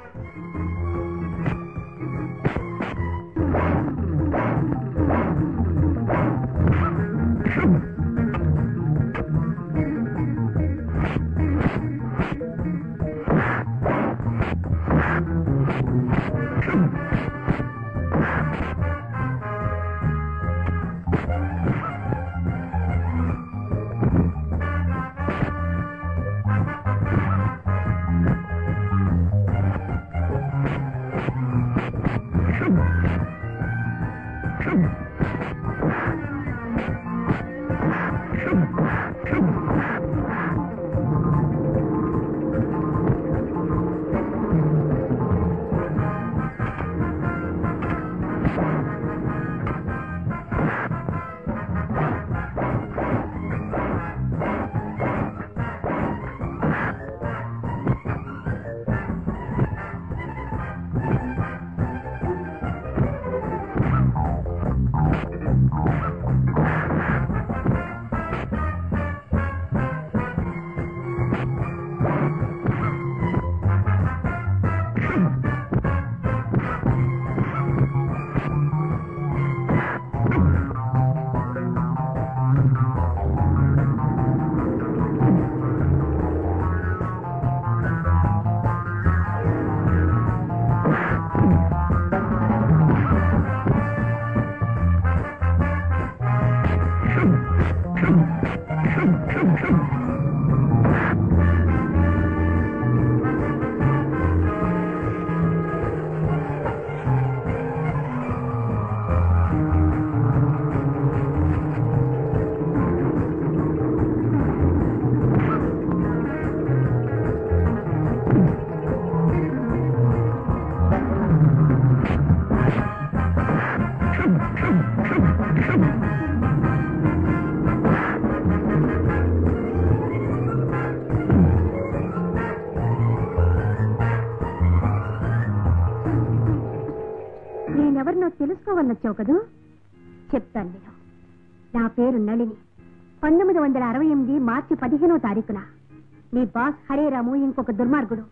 నేనెవరినో తెలుసుకోవాలొచ్చావు కదూ చెప్తాను నేను నా పేరు నళిని పంతొమ్మిది వందల అరవై ఎనిమిది మార్చి పదిహేనో తారీఖున మీ బాస్ హరేరాము ఇంకొక దుర్మార్గుడు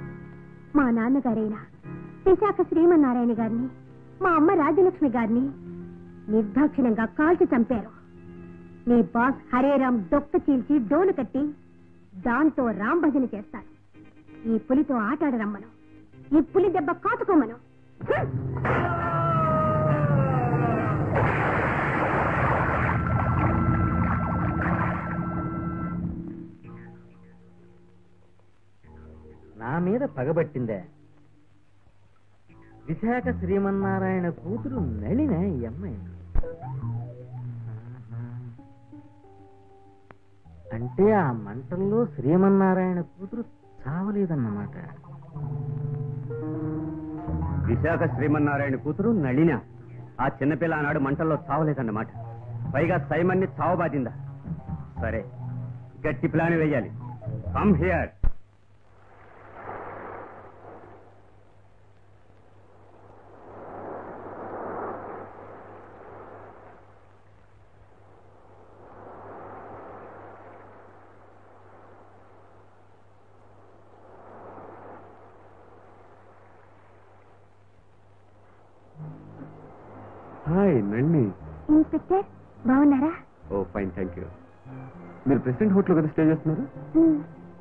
మా నాన్నగారైన విశాఖ శ్రీమన్నారాయణ గారిని మా అమ్మ రాజ్యలక్ష్మి గారిని నిర్దాక్షిణ్యంగా కాల్చి చంపారు మీ బాస్ హరేరాం దొక్క చీల్చి డోలు కట్టి దాంతో రాం భజన చేస్తారు ఈ పులితో ఆటాడ రమ్మను ఈ పులి దెబ్బ కాచుకోమను హ్మ్. మీద పగబట్టిందే విశాఖ శ్రీమన్నారాయణ కూతురు నళిన ఈ అమ్మాయి అంటే ఆ మంటల్లో శ్రీమన్నారాయణ కూతురు చావలేదన్నమాట విశాఖ శ్రీమన్నారాయణ కూతురు నళిన ఆ చిన్నపిల్ల ఆనాడు మంటల్లో చావలేదన్నమాట పైగా సైమన్ని చావబాదిందా సరే గట్టి ప్లాన్ వేయాలి come here hi Nalini inspector బాగున్నారా ఓ ఫైన్ థ్యాంక్ యూ మీరు ప్రెసిడెంట్ హోటల్ కదా స్టే చేస్తున్నారు ఉమ్.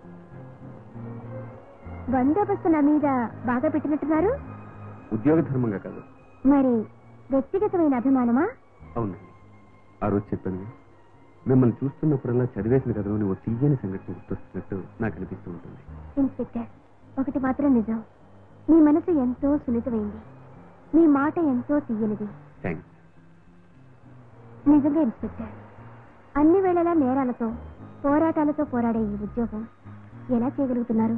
బందోబస్తు నా మీద బాగా పెట్టినట్టున్నారు ఉద్యోగ ధర్మంగా కాదు మరి వ్యక్తిగతమైన అభిమానమా అవునండి ఆ రోజు చెప్పాను మిమ్మల్ని చూస్తున్నప్పుడల్లా చదివేసిన కథలోని ఓ తీయని సంఘటన గుర్తొస్తున్నట్టు నాకు అనిపిస్తూ ఉంటుంది ఇన్స్పెక్టర్ ఒకటి మాత్రం నిజం మీ మనసు ఎంతో సున్నితమైంది మీ మాట ఎంతో తీయనిది థ్యాంక్స్ నిజంగా ఇన్స్పెక్టర్ అన్ని వేళలా నేరాలతో పోరాటాలతో పోరాడే ఈ ఉద్యోగం ఎలా చేయగలుగుతున్నారు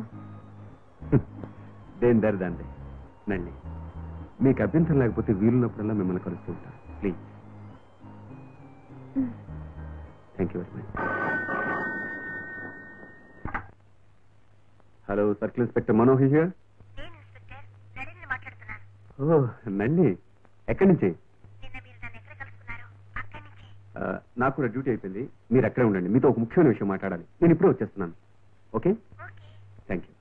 దేని దారి దాందే నండి మీకు అభ్యంతరం లేకపోతే వీలున్నప్పుడల్లా మిమ్మల్ని కలుస్తూ ఉంటాను please thank you very much hello circle inspector Manohar here oh నండి ఎక్కడి నుంచి ఆ, నాకు కూడా డ్యూటీ అయిపోయింది మీరు అక్కడే ఉండండి మీతో ఒక ముఖ్యమైన విషయం మాట్లాడాలి నేను ఇప్పుడే వచ్చేస్తున్నాను ఓకే థ్యాంక్ యూ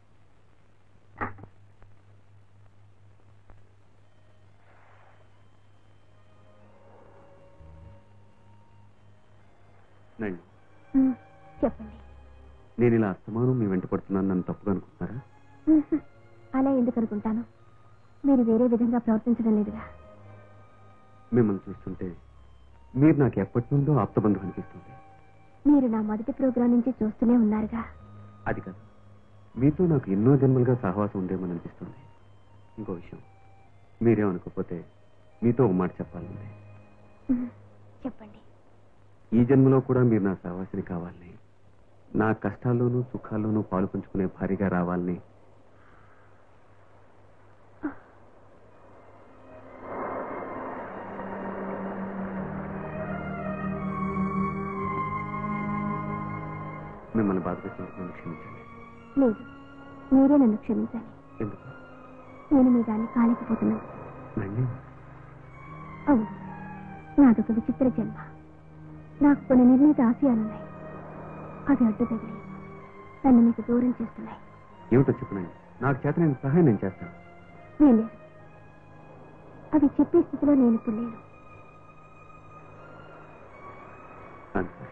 నండి ఉమ్, చెప్పండి నేను ఇలా అస్తమానం మీ వెంట పడుతున్నాను నన్ను తప్పుగా అనుకుంటున్నారా ఉహు, అలా ఎందుకు అనుకుంటాను మీరు వేరే విధంగా ప్రవర్తించడం లేదుగా మిమ్మల్ని చూస్తుంటే మీరు నాకు ఎప్పటి నుండో ఆప్తబంధం అనిపిస్తుంది మీరు నా మొదటి ప్రోగ్రాం నుంచి చూస్తూనే ఉన్నారుగా అది కాదు మీతో నాకు ఎన్నో జన్మలుగా సహవాసం ఉండేమని అనిపిస్తుంది ఇంకో విషయం మీరేమనుకోకపోతే మీతో ఒక మాట చెప్పాలండి ఉహు, చెప్పండి ఈ జన్మలో కూడా మీరు నా సహవాసిని కావాలని నా కష్టాల్లోనూ సుఖాల్లోనూ పాలు పంచుకునే భారీగా రావాలని మిమ్మల్ని బాధ పెట్టినందుకు నన్ను క్షమించండి లేదు మీరే నన్ను క్షమించాలి ఎందుకు నేను మీ దాన్ని కాలేకపోతున్నాను నండి అవును నాదొక విచిత్ర జన్మ నాకు కొన్ని నిర్ణీత ఆశయాలున్నాయి అవి అడ్డు తగిలి నన్ను మీకు దూరం చేస్తున్నాయి ఏమిటో చెప్పనండి నాకు చేత నేను సహాయం నేను చేస్తాను వీలేదు అవి చెప్పే స్థితిలో నేను ఇప్పుడు లేను అంతే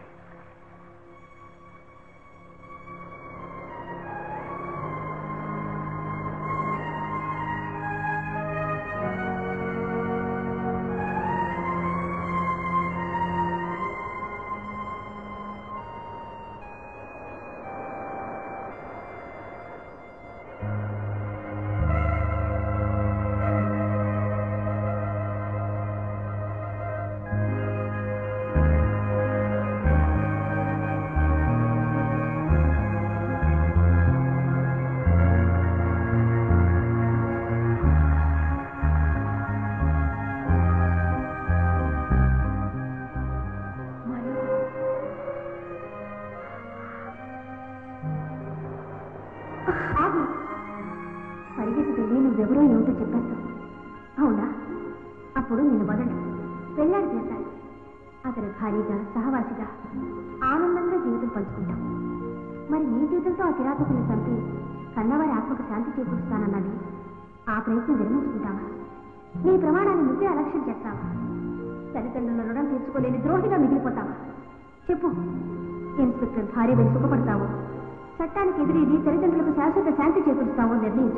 ఆగు పరిగెత్తి వెళ్ళి నువ్వెవరో ఏమిటో చెప్పేస్తావు అవునా అప్పుడు నేను వదలను వెళ్ళాడు చేశాను అతని భార్యగా సహవాసిగా ఆనందంగా జీవితం పంచుకుంటాం మరి నీ జీవితంతో ఆ కిరాతకుని చంపి కన్నవారి ఆత్మకు శాంతి చేకూరుస్తానన్నది ఆ ప్రయత్నం విరమించుకుంటావా నీ ప్రమాణాన్ని నువ్వే అలక్ష్యం చేస్తావా తల్లిదండ్రుల రుణం తీర్చుకోలేని ద్రోహిగా మిగిలిపోతావా చెప్పు ఇన్స్పెక్టర్ భార్య వెళ్ళి సుఖపడతావో చట్టానికి ఎదురీది తల్లిదండ్రులకు శాశ్వత శాంతి చేకూరుస్తావో నిర్ణయించు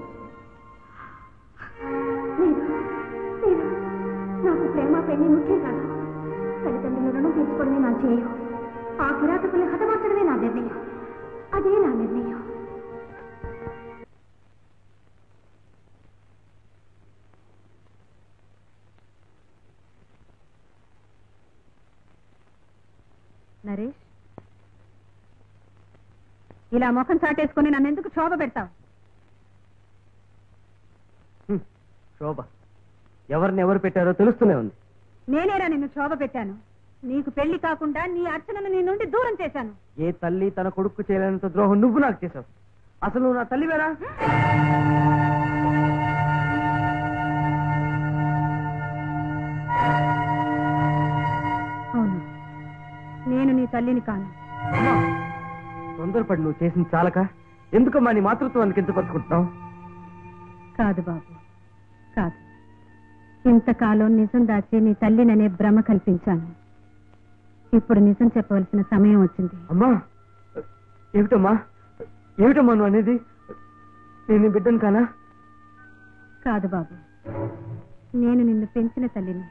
లేదు లేదు నాకు ప్రేమ పెళ్లి ముఖ్యం కాదు తల్లిదండ్రుల రుణం తీర్చుకోవడమే నా చేయు ఆ కిరాతకుల్ని హతమార్చడమే నా నిర్ణయం అదే నా నిర్ణయం నరేష్ ఇలా ముఖం చాటేసుకుని నన్ను ఎందుకు క్షోభ పెడతావు హ్మ్, శోభ ఎవరిని ఎవరు పెట్టారో తెలుస్తూనే ఉంది నేనేరా నిన్ను క్షోభ పెట్టాను నీకు పెళ్లి కాకుండా నీ అర్చనను నీ నుండి దూరం చేశాను ఏ తల్లి తన కొడుకు చేయలేనంత ద్రోహం నువ్వు నాకు చేశావు అసలు నువ్వు నా తల్లివేరా అవును నేను నీ తల్లిని కాను అమ్మా, తొందరపడి నువ్వు చేసిన చాలక ఎందుకమ్మా నీ మాతృత్వాన్ని కించపరుచుకుంటున్నావు కాదు బాబు కాదు ఇంతకాలం నిజం దాచి నీ తల్లిననే భ్రమ కల్పించాను ఇప్పుడు నిజం చెప్పవలసిన సమయం వచ్చింది అమ్మా ఏమిటమ్మా ఏమిటమ్మా నువ్వు అనేది నేను నీ బిడ్డను కానా కాదు బాబు నేను నిన్ను పెంచిన తల్లిని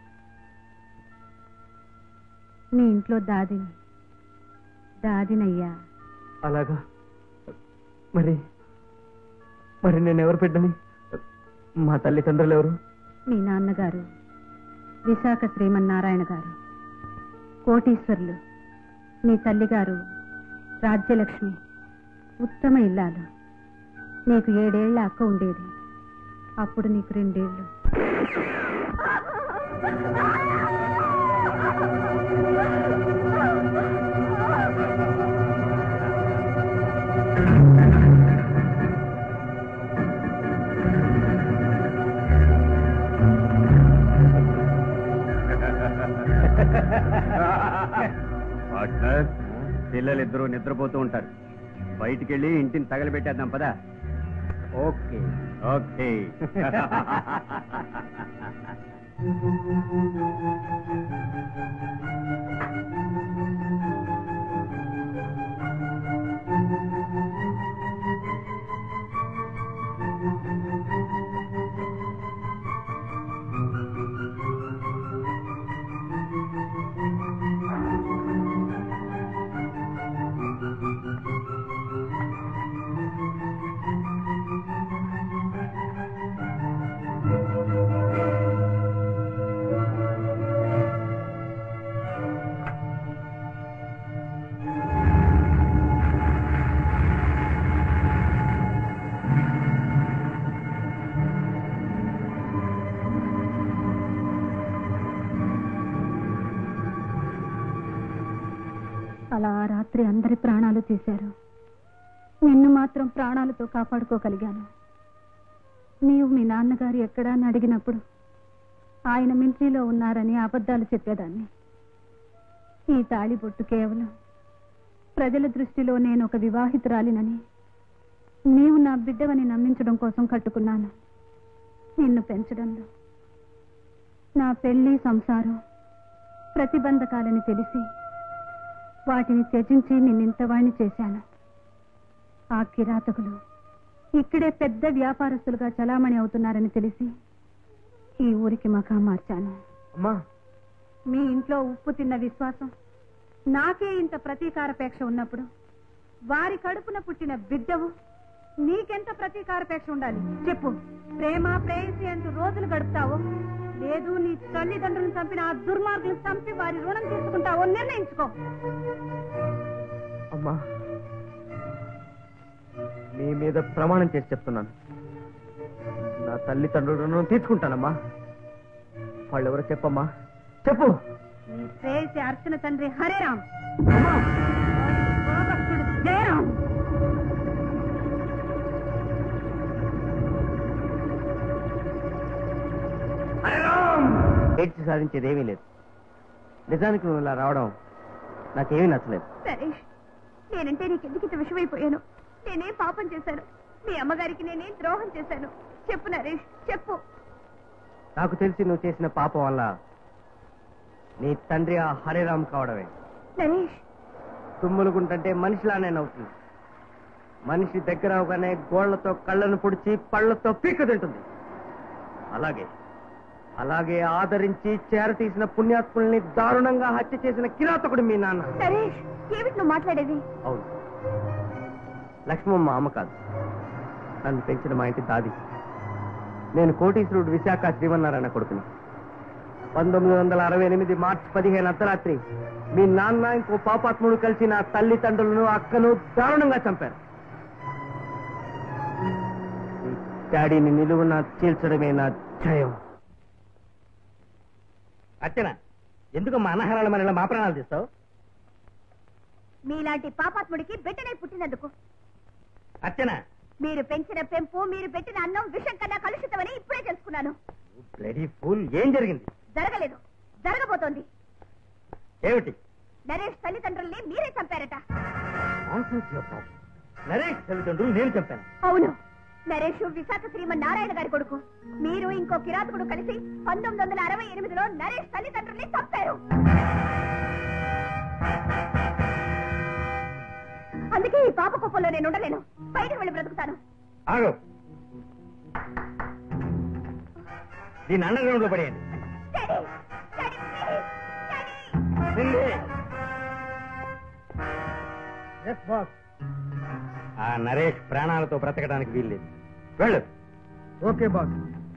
మీ ఇంట్లో దాదిని దాదినయ్యా అలాగా మరి మరి నేను ఎవరు బిడ్డని మా తల్లిదండ్రులు ఎవరు మీ నాన్నగారు విశాఖ శ్రీమన్నారాయణ గారు కోటీశ్వరులు మీ తల్లిగారు రాజ్యలక్ష్మి ఉత్తమ ఇల్లాలు నీకు ఏడేళ్ల అక్క ఉండేది అప్పుడు నీకు రెండేళ్లు పార్ట్నర్ పిల్లలిద్దరూ నిద్రపోతూ ఉంటారు బయటికి వెళ్ళి ఇంటిని తగలబెట్టేద్దాం పదా ఓకే ఓకే అలా ఆ రాత్రి అందరి ప్రాణాలు తీశారు నిన్ను మాత్రం ప్రాణాలతో కాపాడుకోగలిగాను నీవు మీ నాన్నగారు ఎక్కడా అని అడిగినప్పుడు ఆయన మిలిటరీలో ఉన్నారని అబద్ధాలు చెప్పేదాన్ని ఈ తాళిబొట్టు కేవలం ప్రజల దృష్టిలో నేను ఒక వివాహితురాలినని నీవు నా బిడ్డవని నమ్మించడం కోసం కట్టుకున్నాను నిన్ను పెంచడంలో నా పెళ్లి సంసారం ప్రతిబంధకాలని తెలిసి వాటిని త్యజించి నిన్నింతవాణ్ణి చేశాను ఆ కిరాతకులు ఇక్కడే పెద్ద వ్యాపారస్తులుగా చలామణి అవుతున్నారని తెలిసి ఈ ఊరికి మకా మార్చాను అమ్మా మీ ఇంట్లో ఉప్పు తిన్న విశ్వాసం నాకే ఇంత ప్రతీకారపేక్ష ఉన్నప్పుడు వారి కడుపున పుట్టిన బిడ్డవు నీకెంత ప్రతీకారపేక్ష ఉండాలి చెప్పు ప్రేమ ప్రేయసి అంటూ రోజులు గడుపుతావో లేదు నీ తల్లిదండ్రులను చంపిన ఆ దుర్మార్గులు చంపి వారి రుణం తీసుకుంటావో నిర్ణయించుకో అమ్మా నీ మీద ప్రమాణం చేసి చెప్తున్నాను నా తల్లిదండ్రులను తీసుకుంటానమ్మా వాళ్ళెవరో చెప్పమ్మా చెప్పు నీ ప్రేయసి అర్చన తండ్రి హరేరామ్ గోభక్తుడు జయరాం ఏడ్చి సాధించేది ఏమీ లేదు నిజానికి నువ్వు ఇలా రావడం నాకేమీ నచ్చలేదు నరేష్ నేనంటే నీకెందుకు ఇంత విషమైపోయాను నేనేం పాపం చేశాను మీ అమ్మగారికి నేనేం ద్రోహం చేశాను చెప్పు నరేష్ చెప్పు నాకు తెలిసి నువ్వు చేసిన పాపం వల్ల నీ తండ్రి ఆ హరిరామ్ కావడమే నరేష్ తుమ్ములుకుంటుంటే మనిషిలానే నవ్వుతుంది మనిషి దగ్గర అవగానే గోళ్లతో కళ్ళను పొడిచి పళ్ళతో పీక తింటుంది అలాగే అలాగే ఆదరించి చేరతీసిన పుణ్యాత్ముల్ని దారుణంగా హత్య చేసిన కిరాతకుడు మీ నాన్న నరేష్ ఏమిటి నువ్వు మాట్లాడేది అవును లక్ష్మమ్మ అమ్మ కాదు నన్ను పెంచిన మా ఇంటి దాది నేను కోటీశ్వరుడు విశాఖ శ్రీమన్నారాయణ కొడుకుని పంతొమ్మిది వందల అరవై ఎనిమిది మార్చి పదిహేను అర్ధరాత్రి మీ నాన్న ఇంకో పాపాత్ముడు కలిసి నా తల్లిదండ్రులను అక్కను దారుణంగా చంపారు మీ డాడీని నిలువున చీల్చడమే నా జయం అచ్చన ఎందుకు మా అన్నహారాల మన మా ప్రాణాలు తీస్తావు మీలాంటి పాపాత్ముడికి బిడ్డనే పుట్టినందుకు అచ్చన మీరు పెంచిన పెంపు మీరు పెట్టిన అన్నం విషం కన్నా కలుషితమని ఇప్పుడే తెలుసుకున్నాను బ్లడీ ఫుల్ ఏం జరిగింది జరగలేదు జరగబోతోంది ఏమిటి నరేష్ తల్లిదండ్రుల్ని మీరే చంపారట నరేష్ తల్లిదండ్రులు నేను చెప్పాను అవును నరేష్ విశాఖ శ్రీమన్ నారాయణ గారి కొడుకు మీరు ఇంకో కిరాతకుడు కలిసి పంతొమ్మిది వందల అరవై ఎనిమిదిలో నరేష్ తల్లిదండ్రుల్ని చంపారు అందుకే ఈ పాప కుప్పంలో నేను ఉండలేను బయటకు వెళ్ళి బ్రతుకుతాను ఆగు దీన్ని అండర్ గ్రౌండ్ లో పడేయండి daddy, daddy, please, daddy. Sindhi! ఆ నరేష్ ప్రాణాలతో బ్రతకడానికి వీల్లేదు వెళ్ళు ఓకే బాస్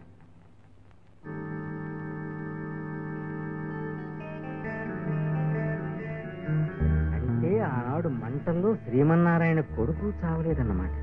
అంటే ఆనాడు మంటల్లో శ్రీమన్నారాయణ కొడుకు చావలేదన్నమాట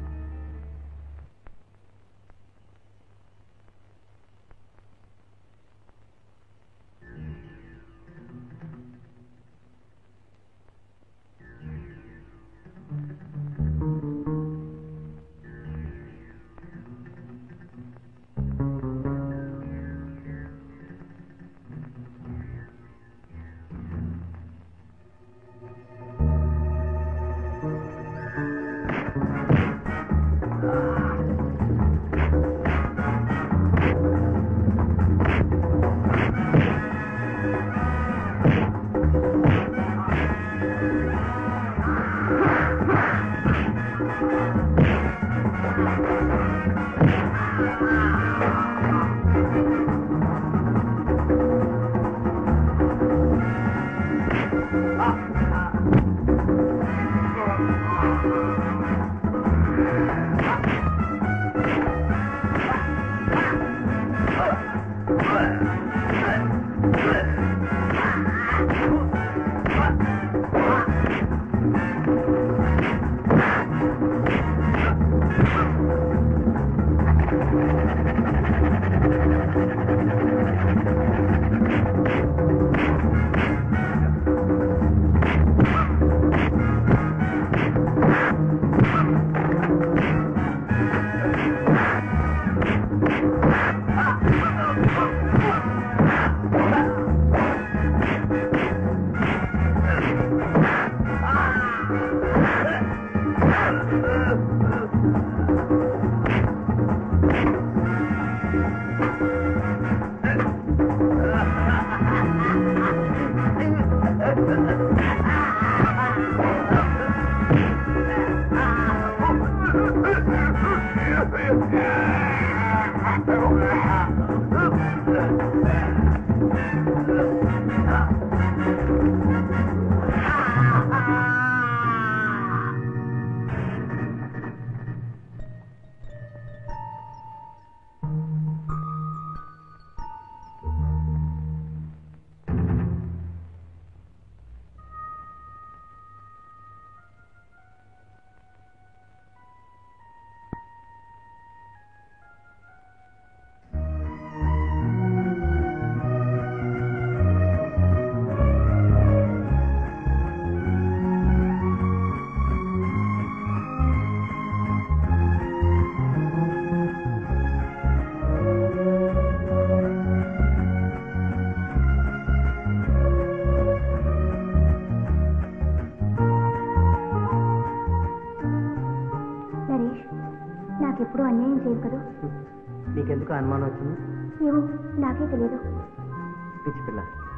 నరేష్ నాకెప్పుడు అన్యాయం చేయదు కదా నీకెందుకు అనుమానం వచ్చింది ఏమో నాకే తెలియదు పిచ్చి పిల్ల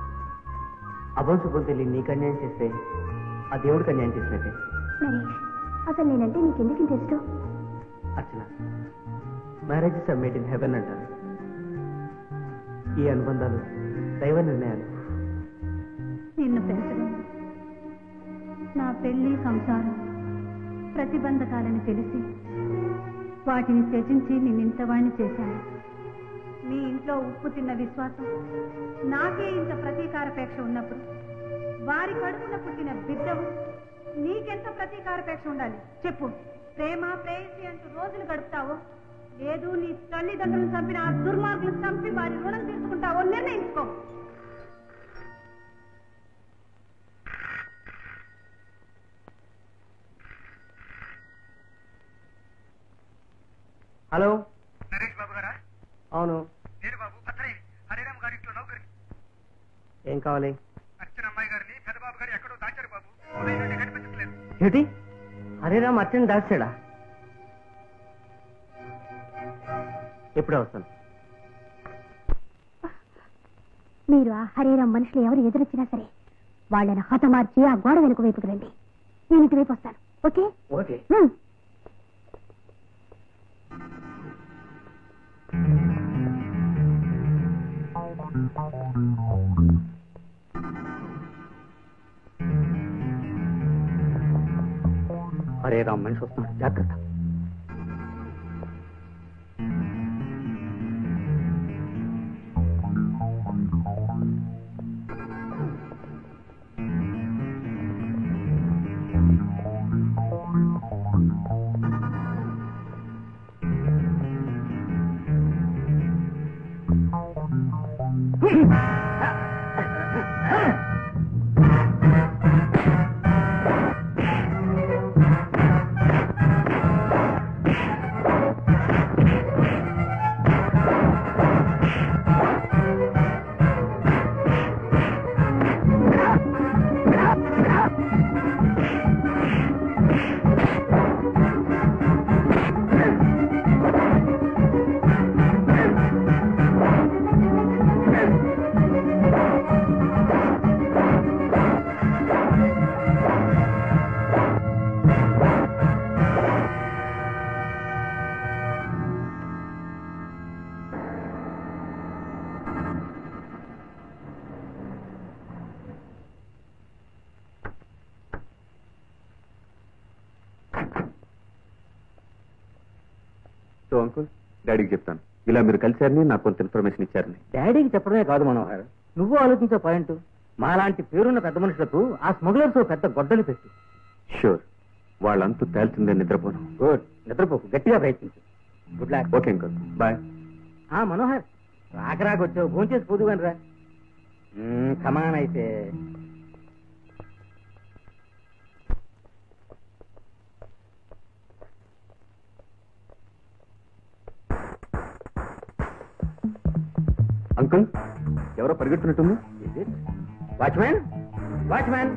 అభం శుభం తెలియని నీకు అన్యాయం చేస్తే ఆ దేవుడికి అన్యాయం చేసినట్టే నరేష్ అసలు నేనంటే నీకెందుకు ఇంత ఇష్టం Archana marriage is made in heaven అంటారు ఈ అనుబంధాలు దైవ నిర్ణయాలు నిన్ను పెంచడం నా పెళ్లి సంసారం ప్రతిబంధకాలని తెలిసి వాటిని త్యజించి నిన్నింతవాణ్ణి చేశాను మీ ఇంట్లో ఉప్పు తిన్న విశ్వాసం నాకే ఇంత ప్రతీకారపేక్ష ఉన్నప్పుడు వారి కడుపున పుట్టిన బిడ్డవు నీకెంత ప్రతీకారపేక్ష ఉండాలి చెప్పు ప్రేమ ప్రేయసి అంటూ రోజులు గడుపుతావో లేదు నీ తల్లిదండ్రులను చంపిన ఆ దుర్మార్గులను చంపి వారి రుణం తీసుకుంటావో నిర్ణయించుకో హలో నరేష్ బాబు గారా అవును నేను బాబు పత్రి హరిరామ్ గారి ఇంట్లో నౌకరి ఏం కావాలి అర్చన అమ్మాయి గారిని పెద్దబాబు గారు ఎక్కడో దాచారు బాబు ఉదయం నుండి కనిపించట్లేదు ఏమిటి హరిరామ్ అర్చన దాచాడా ఎప్పుడే వస్తాను మీరు ఆ హరేరాం మనుషులు ఎవరు ఎదురొచ్చినా సరే వాళ్ళని హతమార్చి ఆ గోడ వెనుక వైపుకు రండి నేను ఇటువైపు వస్తాను ఓకే ఓకే హ్మ్. హరే రామ్ మనిషి వస్తున్నాడు జాగ్రత్త సో అంకుల్ డాడీకి చెప్తాను ఇలా మీరు కలిశారని నాకు కొంత ఇన్ఫర్మేషన్ ఇచ్చారని డాడీకి చెప్పడమే కాదు మనోహర్ నువ్వు ఆలోచించే పాయింట్ మాలాంటి పేరున్న పెద్ద మనుషులకు ఆ స్మగ్లర్స్ పెద్ద గొడ్డలు పెట్టు షూర్ వాళ్ళంతూ తేల్చిందే నిద్రపోను గుడ్ నిద్రపోకు గట్టిగా ప్రయత్నించు good luck okay uncle bye ఆ మనోహర్ రాక రాక వచ్చావు భోంచేసి పోదు రా కమాన్ అయితే అంకుల్ ఎవరో పరిగెడుతున్నట్టుంది వాచ్మ్యాన్ వాచ్మ్యాన్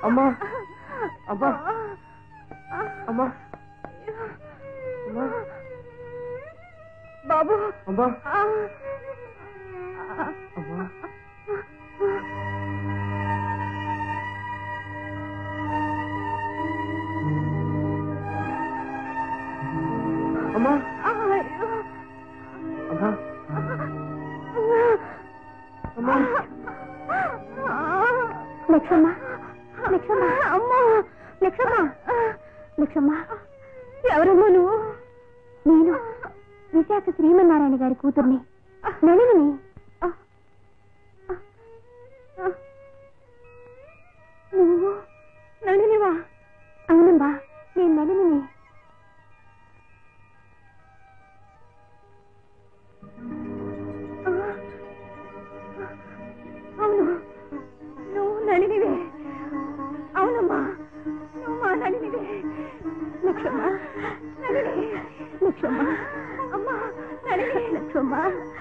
అమ్మా అమ్మా అమ్మా అమ్మా బాబు అమ్మా ఆ. అమ్మా అమ్మా అయ్యో. అమ్మా అమ్మా లక్ష్మమ్మ లక్ష్మమ్మ అమ్మో లక్ష్మమ్మ లక్ష్మమ్మ ఎవరమ్మా నువ్వు నేను విశాఖ శ్రీమన్నారాయణ గారి కూతుర్ని నళిని నువ్వు నళినివా అవునమ్మా నేను నళిని అవును నువ్వు నళినివే అవునమ్మా నువ్వు మా నళినివే లక్ష్మమ్మ నళిని లక్ష్మమ్మ అమ్మా నళిని లక్ష్మమ్మ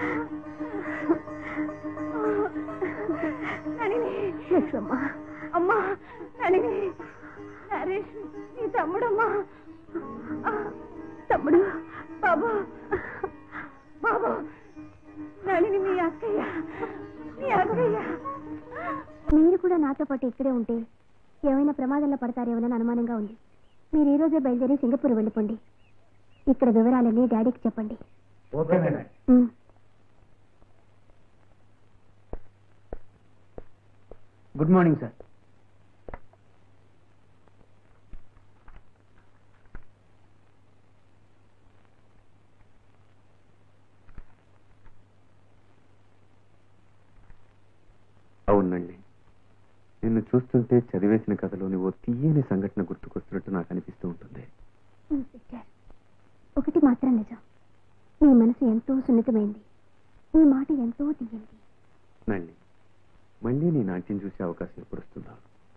నళిని లక్ష్మమ్మ అమ్మా నళిని నరేష్ నీ తమ్ముడమ్మా ఆ, తమ్ముడు బాబు బాబు నళిని మీ అక్కయ్య మీ అక్కయ్య మీరు కూడా నాతో పాటు ఇక్కడే ఉంటే ఏమైనా ప్రమాదంలో పడతారేమోనని అనుమానంగా ఉంది మీరు ఈ రోజే బయలుదేరి సింగపూర్ వెళ్ళిపోండి ఇక్కడ వివరాలన్నీ డాడీకి చెప్పండి okay madam um. Good morning sir అవునండి నిన్ను చూస్తుంటే చదివేసిన కథలోని ఓ తీయని సంఘటన గుర్తుకొస్తున్నట్టు నాకు అనిపిస్తూ ఉంటుంది ఇన్స్పెక్టర్ ఒకటి మాత్రం నిజం మీ మనసు ఎంతో సున్నితమైంది మీ మాట ఎంతో తీయండి నండి మళ్ళీ నీ నాట్యం చూసే అవకాశం ఎప్పుడు వస్తుందో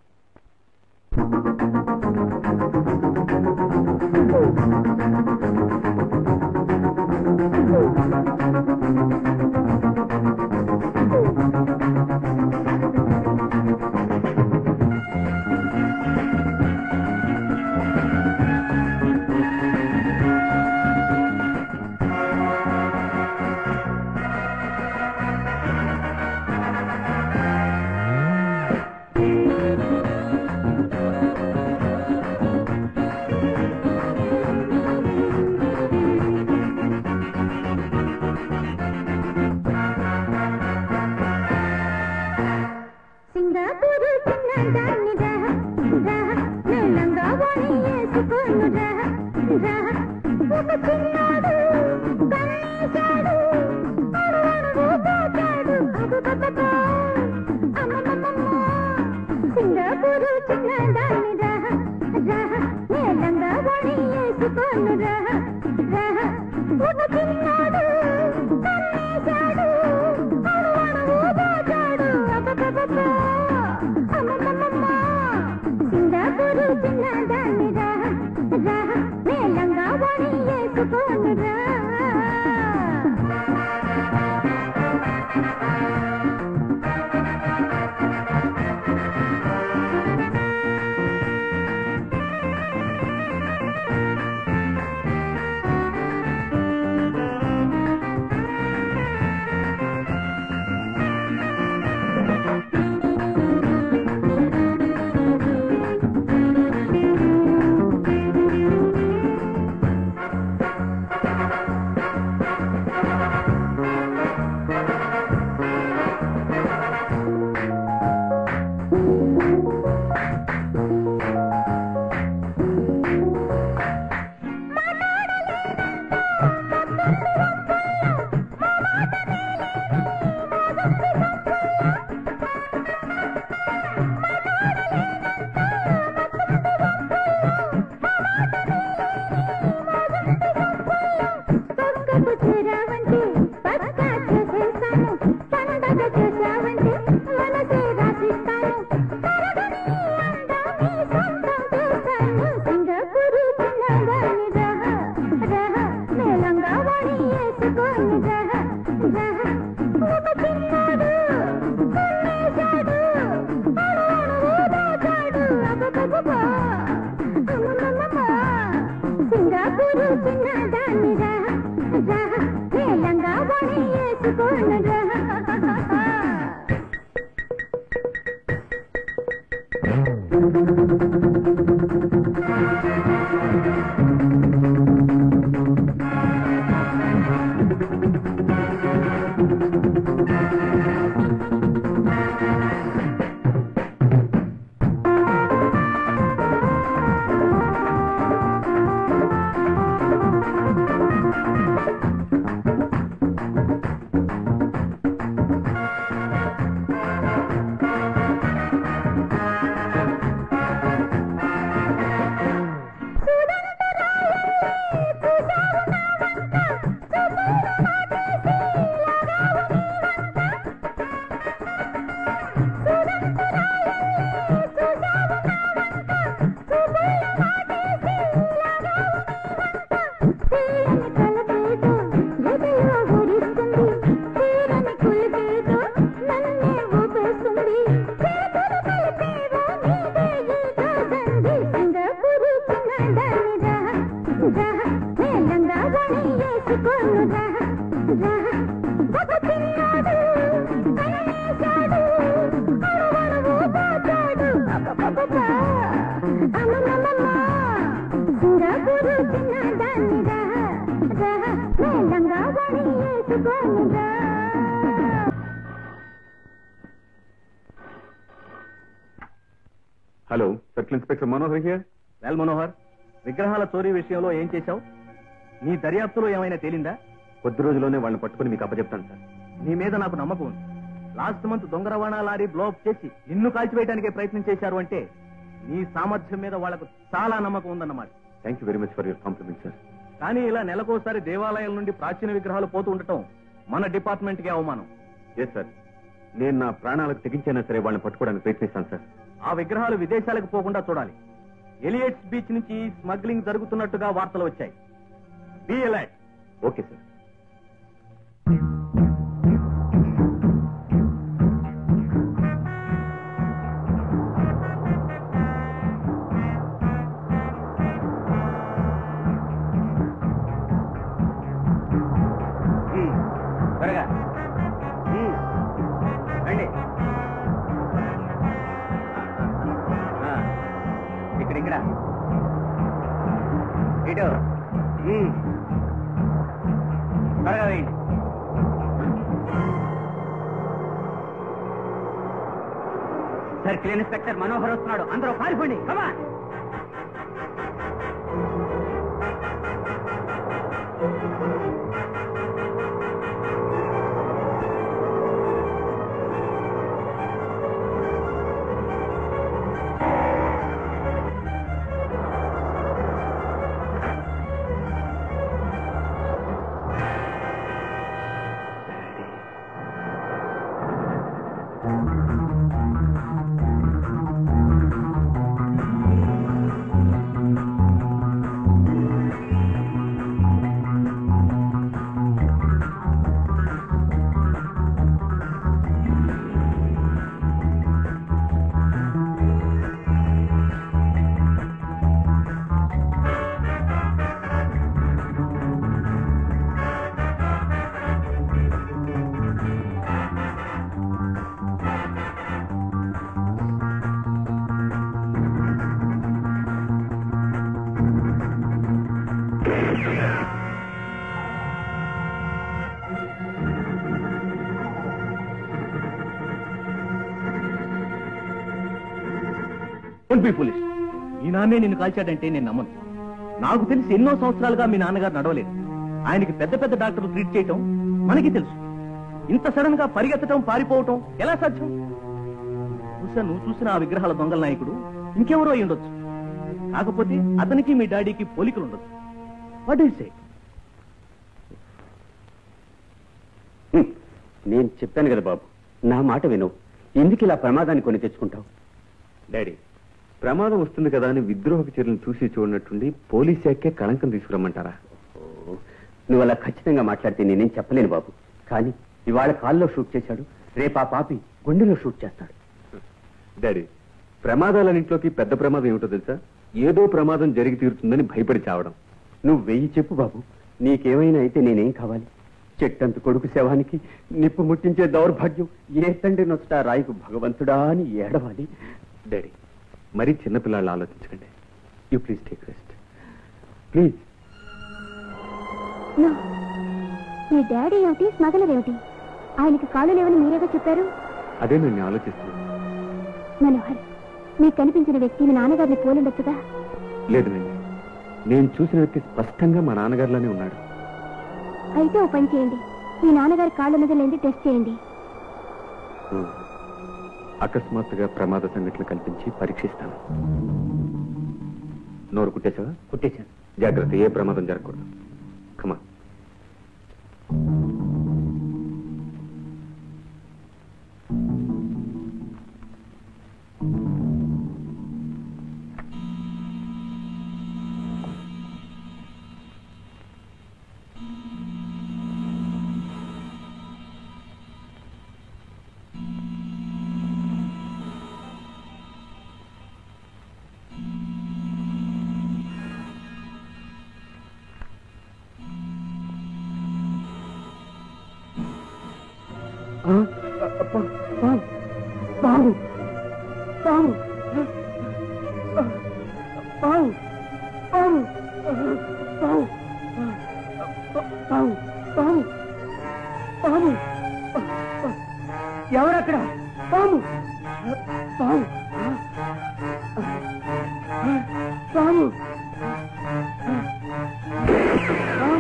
సింగపూరు చిన్నదాన్ని రా రా మేళంగా వాణి వేసుకొను రా రా ఒక చిన్నాడు కన్నేశాడు అడుగడుగు పోతాడు అగుగగగా అమ్మమ్మమ్మ సింగపూరు చిన్నదాన్ని రా రా మేళంగా వాణి వేసుకొను రా రా ఒక చిన్నాడు కన్నేశాడు అడుగడుగు పోతాడు అగగగగా అమ్మమ్మమ్మ సింగపూరు చిన్నదాన్ని రా రా మేళంగా వాణి వేసుకొను రా పక్కకు చేరావంటే పక్కా చేసేస్తాను పండగ చేశావంటే మనసే రాసిస్తాను తరగని అందాన్ని సొంతం చేస్తాను సింగపూరు చిన్నదాన్ని రహ రహ మేళంగా వాణి వేసుకొని రహ రహ ఒక చిన్నాడు కొన్నేశాడు అడుగడుగు దాచాడు వేసుకోనురా సింగపూరు చిన్నదాన్ని రా రా మేళంగా వణి వేసుకొని రా hello circle inspector Manohar here well Manohar విగ్రహాల చోరీ విషయంలో ఏం చేశావు నీ దర్యాప్తులో ఏమైనా తేలిందా కొద్ది రోజుల్లోనే వాళ్ళని పట్టుకుని మీకు అప్పచెప్తాను సార్ నీ మీద నాకు నమ్మకం ఉంది లాస్ట్ మంత్ దొంగ రవాణా లారీ బ్లోఅప్ చేసి నిన్ను కాల్చివేయడానికే ప్రయత్నం చేశారు అంటే నీ సామర్థ్యం మీద వాళ్లకు చాలా నమ్మకం ఉందన్నమాట thank you very much for your compliment sir కానీ ఇలా నెలకోసారి దేవాలయాల నుండి ప్రాచీన విగ్రహాలు పోతూ ఉండటం మన డిపార్ట్మెంట్ కి అవమానం ఎస్ సార్ నేను నా ప్రాణాలకు తెగించైనా సరే వాళ్ళని పట్టుకోవడానికి ప్రయత్నిస్తాను సార్ ఆ విగ్రహాలు విదేశాలకు పోకుండా చూడాలి ఎలియట్స్ బీచ్ నుంచి స్మగ్లింగ్ జరుగుతున్నట్టుగా వార్తలు వచ్చాయి బి ఎలైట్ ఓకే సార్ త్వరగా ఉమ్. రండి ఆ, ఇక్కడ ఇక్కడ ఇటు ఉమ్. త్వరగా వేయండి సర్కిల్ ఇన్స్పెక్టర్ మనోహర్ వస్తున్నాడు అందరూ పారిపోండి కమా డోంట్ బి ఫులిష్ మీ నాన్నే నిన్ను కాల్చాడంటే నేను నమ్మను నాకు తెలిసి ఎన్నో సంవత్సరాలుగా మీ నాన్నగారు నడవలేదు ఆయనకి పెద్ద పెద్ద డాక్టర్లు ట్రీట్ చేయటం మనకి తెలుసు ఇంత సడన్ గా పరిగెత్తటం పారిపోవటం ఎలా సాధ్యం బహుశా నువ్వు చూసిన ఆ విగ్రహాల దొంగల నాయకుడు ఇంకెవరో అయి ఉండొచ్చు కాకపోతే అతనికి మీ డాడీకి పోలికలు ఉండొచ్చు వాట్ ఈస్ సే హ్మ్. నేను చెప్పాను కదా బాబు నా మాట విను ఎందుకు ఇలా ప్రమాదాన్ని కొని తెచ్చుకుంటావు డాడీ ప్రమాదం వస్తుంది కదా అని విద్రోహక చర్యలను చూసి చూడనట్టుండి పోలీస్ శాఖే కళంకం తీసుకురమ్మంటారా ఓ, నువ్వు అలా ఖచ్చితంగా మాట్లాడితే నేనేం చెప్పలేను బాబు కానీ ఇవాళ కాల్లో షూట్ చేశాడు రేపు ఆ పాపి గుండెలో షూట్ చేస్తాడు డాడీ ప్రమాదాలన్నింటిలోకి పెద్ద ప్రమాదం ఏమిటో తెలుసా ఏదో ప్రమాదం జరిగి తీరుతుందని భయపడి చావడం నువ్వు వెయ్యి చెప్పు బాబు నీకేమైనా అయితే నేనేం కావాలి చెట్టంత కొడుకు శవానికి నిప్పు ముట్టించే దౌర్భాగ్యం ఏ తండ్రి నొచ్చట రాయికు భగవంతుడా అని ఏడవాలి డాడీ మరీ చిన్నపిల్లాళ్ళు ఆలోచించకండి you please take rest please no మీ డాడీ ఏమిటి స్మగలర్ ఏమిటి ఆయనకి కాళ్ళు లేవని మీరేగా చెప్పారు అదే నేను ఆలోచిస్తున్నాను మనోహర్ మీకు కనిపించిన వ్యక్తి మీ నాన్నగారిని పోలుండొచ్చుగా లేదు నేను నేను చూసిన వ్యక్తి స్పష్టంగా మా నాన్నగారిలోనే ఉన్నాడు అయితే ఓ పని చేయండి మీ నాన్నగారి కాళ్ళు మీద లేని టెస్ట్ చేయండి ఉం. అకస్మాత్తుగా ప్రమాద సంఘటనలు కల్పించి పరీక్షిస్తాను నోరు కుట్టేశావా కుట్టేశాను జాగ్రత్త ఏ ప్రమాదం జరగకూడదు కమా బాబు బాబు బాబు బాబు బాబు బాబు బాబు బాబు ఎవరక్కడ బాబు బాబు బాబు బాబు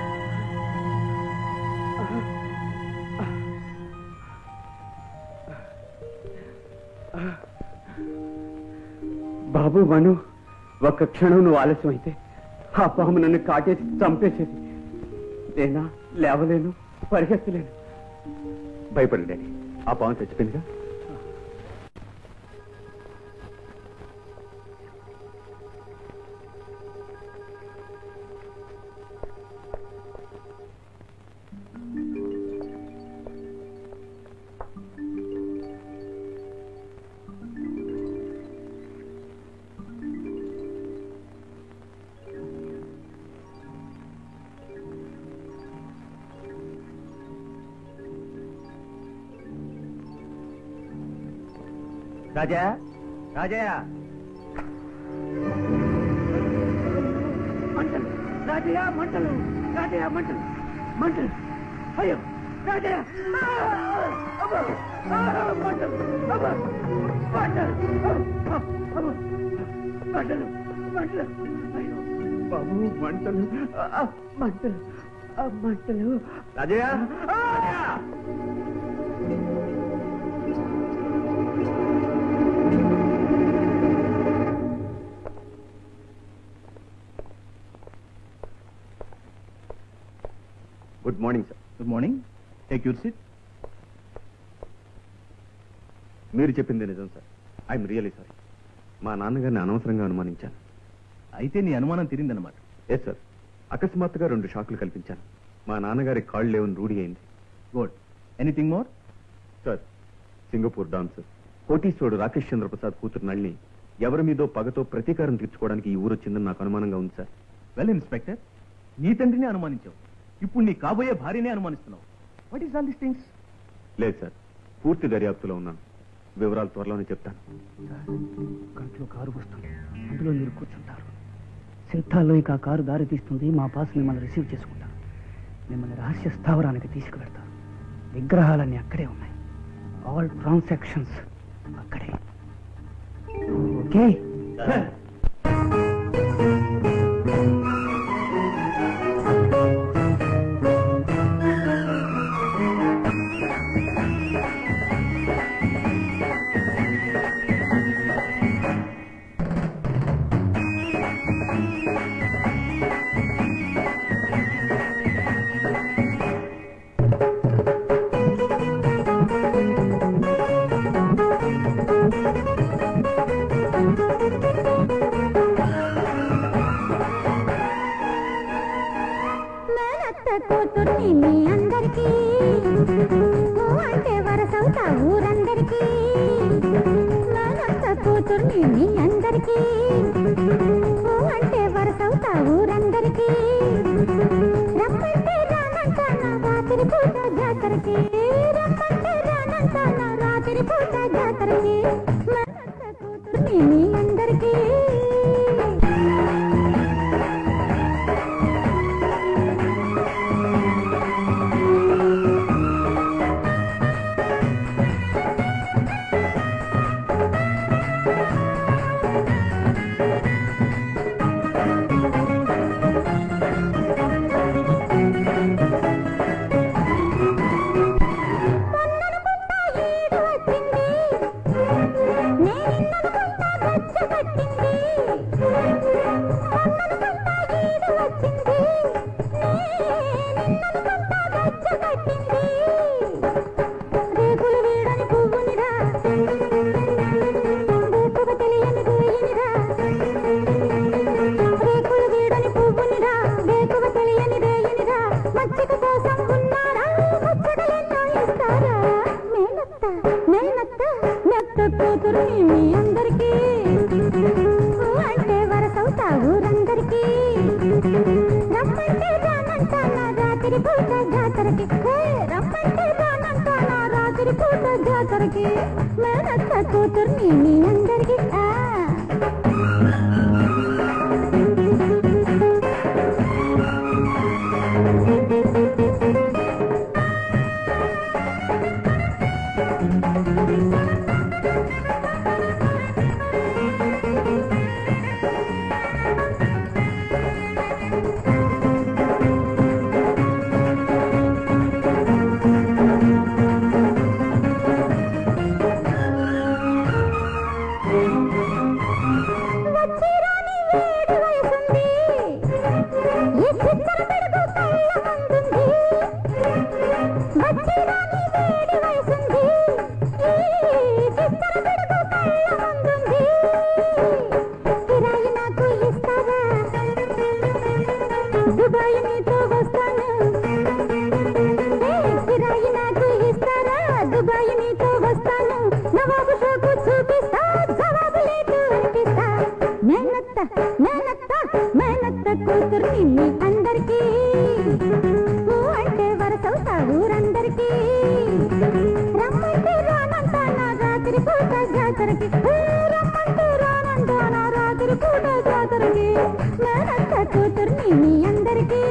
బాబు మను ఒక్క క్షణం నువ్వు ఆలస్యం అయితే ఆ పాము నన్ను కాటేసి చంపేసేది నేనా లేవలేను పరిగెత్తలేను భయపడి డాడీ ఆ పాము చచ్చిపోయిందిగా రాజా రాజయ్య మంటలు రాజయ్య మంటలు రాజయ్య మంటలు మంటలు అయ్యో రాజయ్య ఆ! అబ్బా! ఆ! మంటలు అబ్బా! మంటలు అబ్బా! అబ్బా! మంటలు మంటలు అయ్యో బాబు మంటలు ఆ! మంటలు ఆ! మంటలు రాజయ్య ఆ! Good morning sir good morning take your seat మీరు చెప్పింది నిజం సార్ ఐఎమ్ రియలీ సారీ మా నాన్నగారిని అనవసరంగా అనుమానించాను అయితే నీ అనుమానం తీరిందన్నమాట ఎస్ సార్ అకస్మాత్తుగా రెండు షాకులు కల్పించాను మా నాన్నగారి కాళ్ళు లేవని రూఢి అయింది good anything more sir Singapore dancer కోటీశ్వరుడు రాకేష్ చంద్ర ప్రసాద్ కూతురు నళ్ళని ఎవరి మీదో పగతో ప్రతీకారం తీర్చుకోవడానికి ఈ ఊరు వచ్చిందని నాకు అనుమానంగా ఉంది సార్ వెల్ ఇన్స్పెక్టర్ నీ తండ్రిని అనుమానించావు ఇప్పుడు నీ కాబోయే భార్యనే అనుమానిస్తున్నావు what is all these things లేదు సార్ పూర్తి దర్యాప్తులో ఉన్నాను వివరాలు త్వరలోనే చెప్తాను గంటలో కారు వస్తుంది అందులో మీరు కూర్చుంటారు సింథాల్లో ఇక ఆ కారు దారి తీస్తుంది మా బాస్ మిమ్మల్ని రిసీవ్ చేసుకుంటారు మిమ్మల్ని రహస్య స్థావరానికి తీసుకువెడతారు విగ్రహాలన్నీ అక్కడే ఉన్నాయి ఆల్ ట్రాన్సాక్షన్స్ అక్కడే ఓకే మేనత్త కూతుర్ని మీ అందరికీ ఓ అంటే వరసవుతా ఊరందరికీ మేనత్త కూతుర్ని మీ అందరికీ ఓ అంటే వరసవుతా ఊరందరికీ రమ్మంటే రానంట నా వాత జాతరకి రమ్మంటే రానంటానా రాత్రి పూట జాతరకి మనస కూతుర్ని మీ అందరికీ పొన్ననుకుంటా ఈడు వచ్చింది నేనిన్ననుకుంటా గచ్చ కట్టింది పొన్ననుకుంటా ఈడు వచ్చింది నేనిన్ననుకుంటా గచ్చ కట్టింది రేకులు వీడని పువ్వునిరా రేకువ తెలియని రేయినిరా రేకులు వీడని పువ్వునిరా రేకువ తెలియని రేయినిరా మచ్చిక కోసం ఉన్నారా ముచ్చటలెన్నో ఇస్తారా మేనత్త మేనత్త మెత్త కూతురుని మీ అందరికీ ఊ అంటే వరసవుతా ఊరందరికీ రమ్మంటే రానంటానా రాత్రి పూట జాతరకి హే, రమ్మంటే రానంటానా రాత్రి పూట జాతరకి మేనత్త కూతుర్ని మీ అందరికీ ఆ వచ్చిరాని ఏడు వయసుంది ఈ చిచ్చర పెడుగు కళ్ళ ముందుంది వచ్చిరాని వేడి వయసుంది ఈ చిచ్చర పెడుగు కళ్ళ ముందుంది కిరాయి నాకు ఇస్తారా దుబాయ్ మీతో వస్తాను ఏ కిరాయి నాకు ఇస్తారా దుబాయ్ మీతో వస్తాను నవాబు షోకు చూపిస్తా జవాబు లేదు అనిపిస్తా మేనత్త మేనత్త మేనత్త కూతుర్ని మీ అందరికీ ఊ అంటే వరసవుతా ఊరందరికీ రమ్మంటే రానంతా నా రాత్రి పూట జాతరకి ఊ రమ్మంటే రానంతా నా రాత్రి పూట జాతరకి మేనత్త కూతుర్ని మీ అందరికీ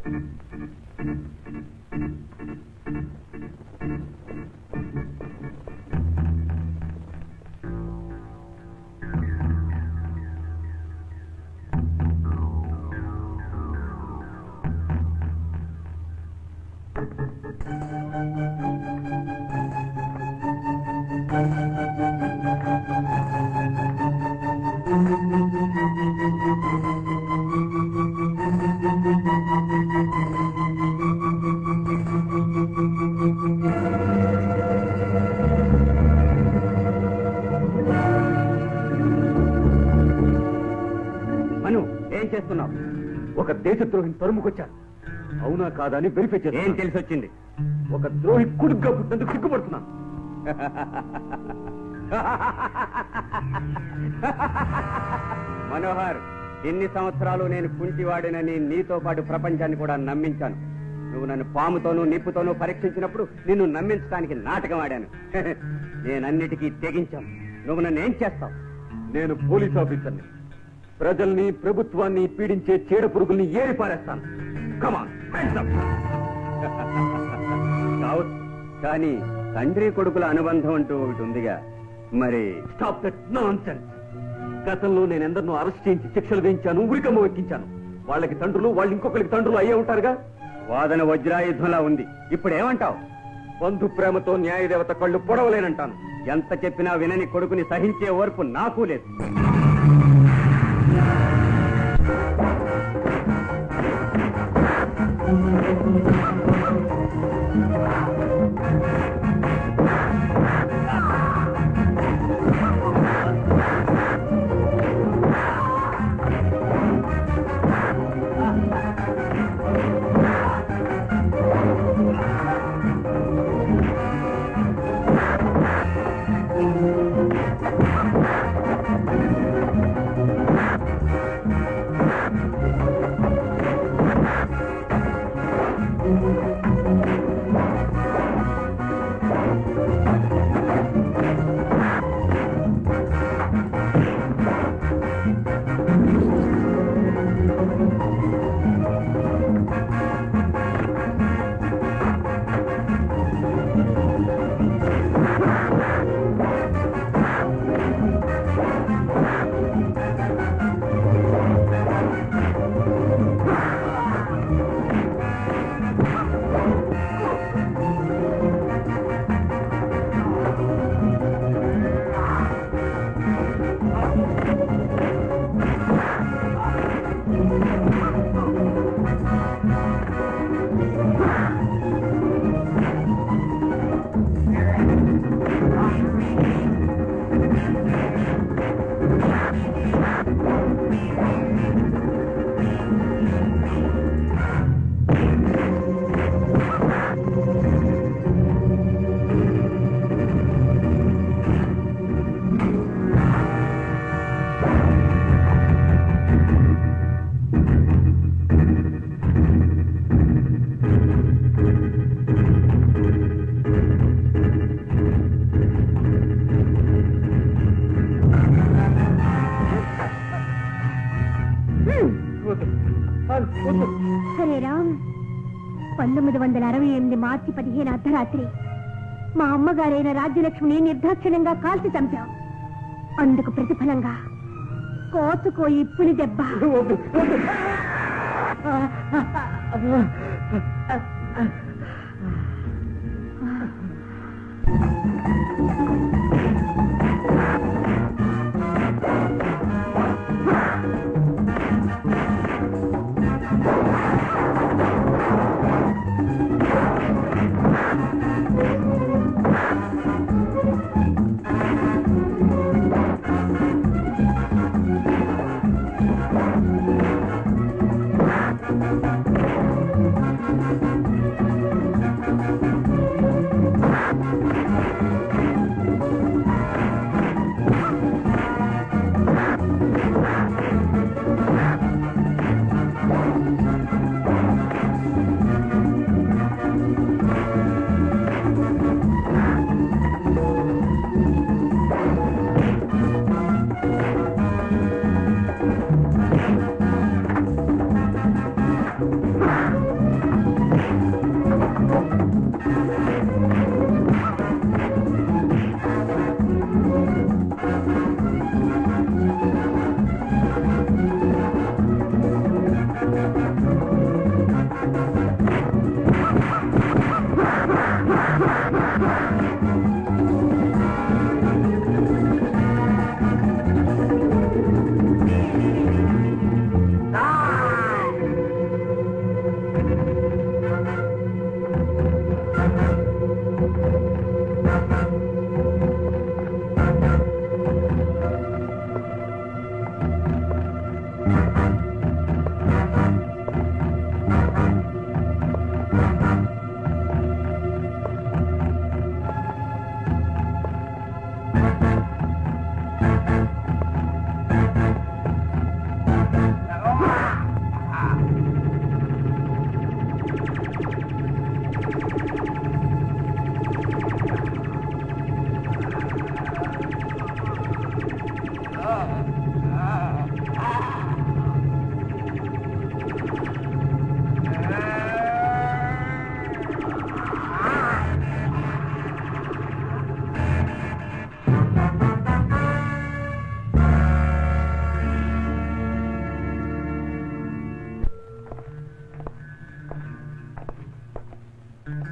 మను ఏం చేస్తున్నావు ఒక దేశద్రోహిని తరుముకొచ్చాను అవునా కాదా అని వెరిఫై ఏం చేసి తెలిసి వచ్చింది ఒక ద్రోహి కుడుగ్గా పుట్టినందుకు సిగ్గుపడుతున్నాను మనోహర్ ఎన్ని సంవత్సరాలు నేను కుంటివాడినని నీతో పాటు ప్రపంచాన్ని కూడా నమ్మించాను నువ్వు నన్ను పాముతోనూ నిప్పుతోనూ పరీక్షించినప్పుడు నిన్ను నమ్మించడానికి నాటకం ఆడాను నేనన్నిటికీ తెగించాను నువ్వు నన్ను ఏం చేస్తావు నేను పోలీస్ ఆఫీసర్ని ప్రజల్ని ప్రభుత్వాన్ని పీడించే చీడ పురుగుల్ని ఏరి పారేస్తాను కమాన్ కావచ్చు కానీ తండ్రి కొడుకుల అనుబంధం అంటూ ఒకటి ఉందిగా మరి స్టాప్ దట్ నాన్ గతంలో నేను ఎందరినో అరెస్ట్ చేయించి శిక్షలు వేయించాను ఉరికమ్మ ఎక్కించాను వాళ్ళకి తండ్రులు వాళ్ళు ఇంకొకరికి తండ్రులు అయ్యే ఉంటారుగా వాదన వజ్రాయుధంలా ఉంది ఇప్పుడు ఏమంటావు బంధు ప్రేమతో న్యాయదేవత కళ్ళు పొడవలేనంటాను ఎంత చెప్పినా వినని కొడుకుని సహించే ఓర్పు నాకు లేదు హరే రామ్ పంతొమ్మిది వందల అరవై ఎనిమిది మార్చి పదిహేను అర్ధరాత్రి మా అమ్మగారైన రాజ్యలక్ష్మిని నిర్దాక్షిణ్యంగా కాల్చి చంపాం అందుకు ప్రతిఫలంగా కోసుకోయి పులి దెబ్బ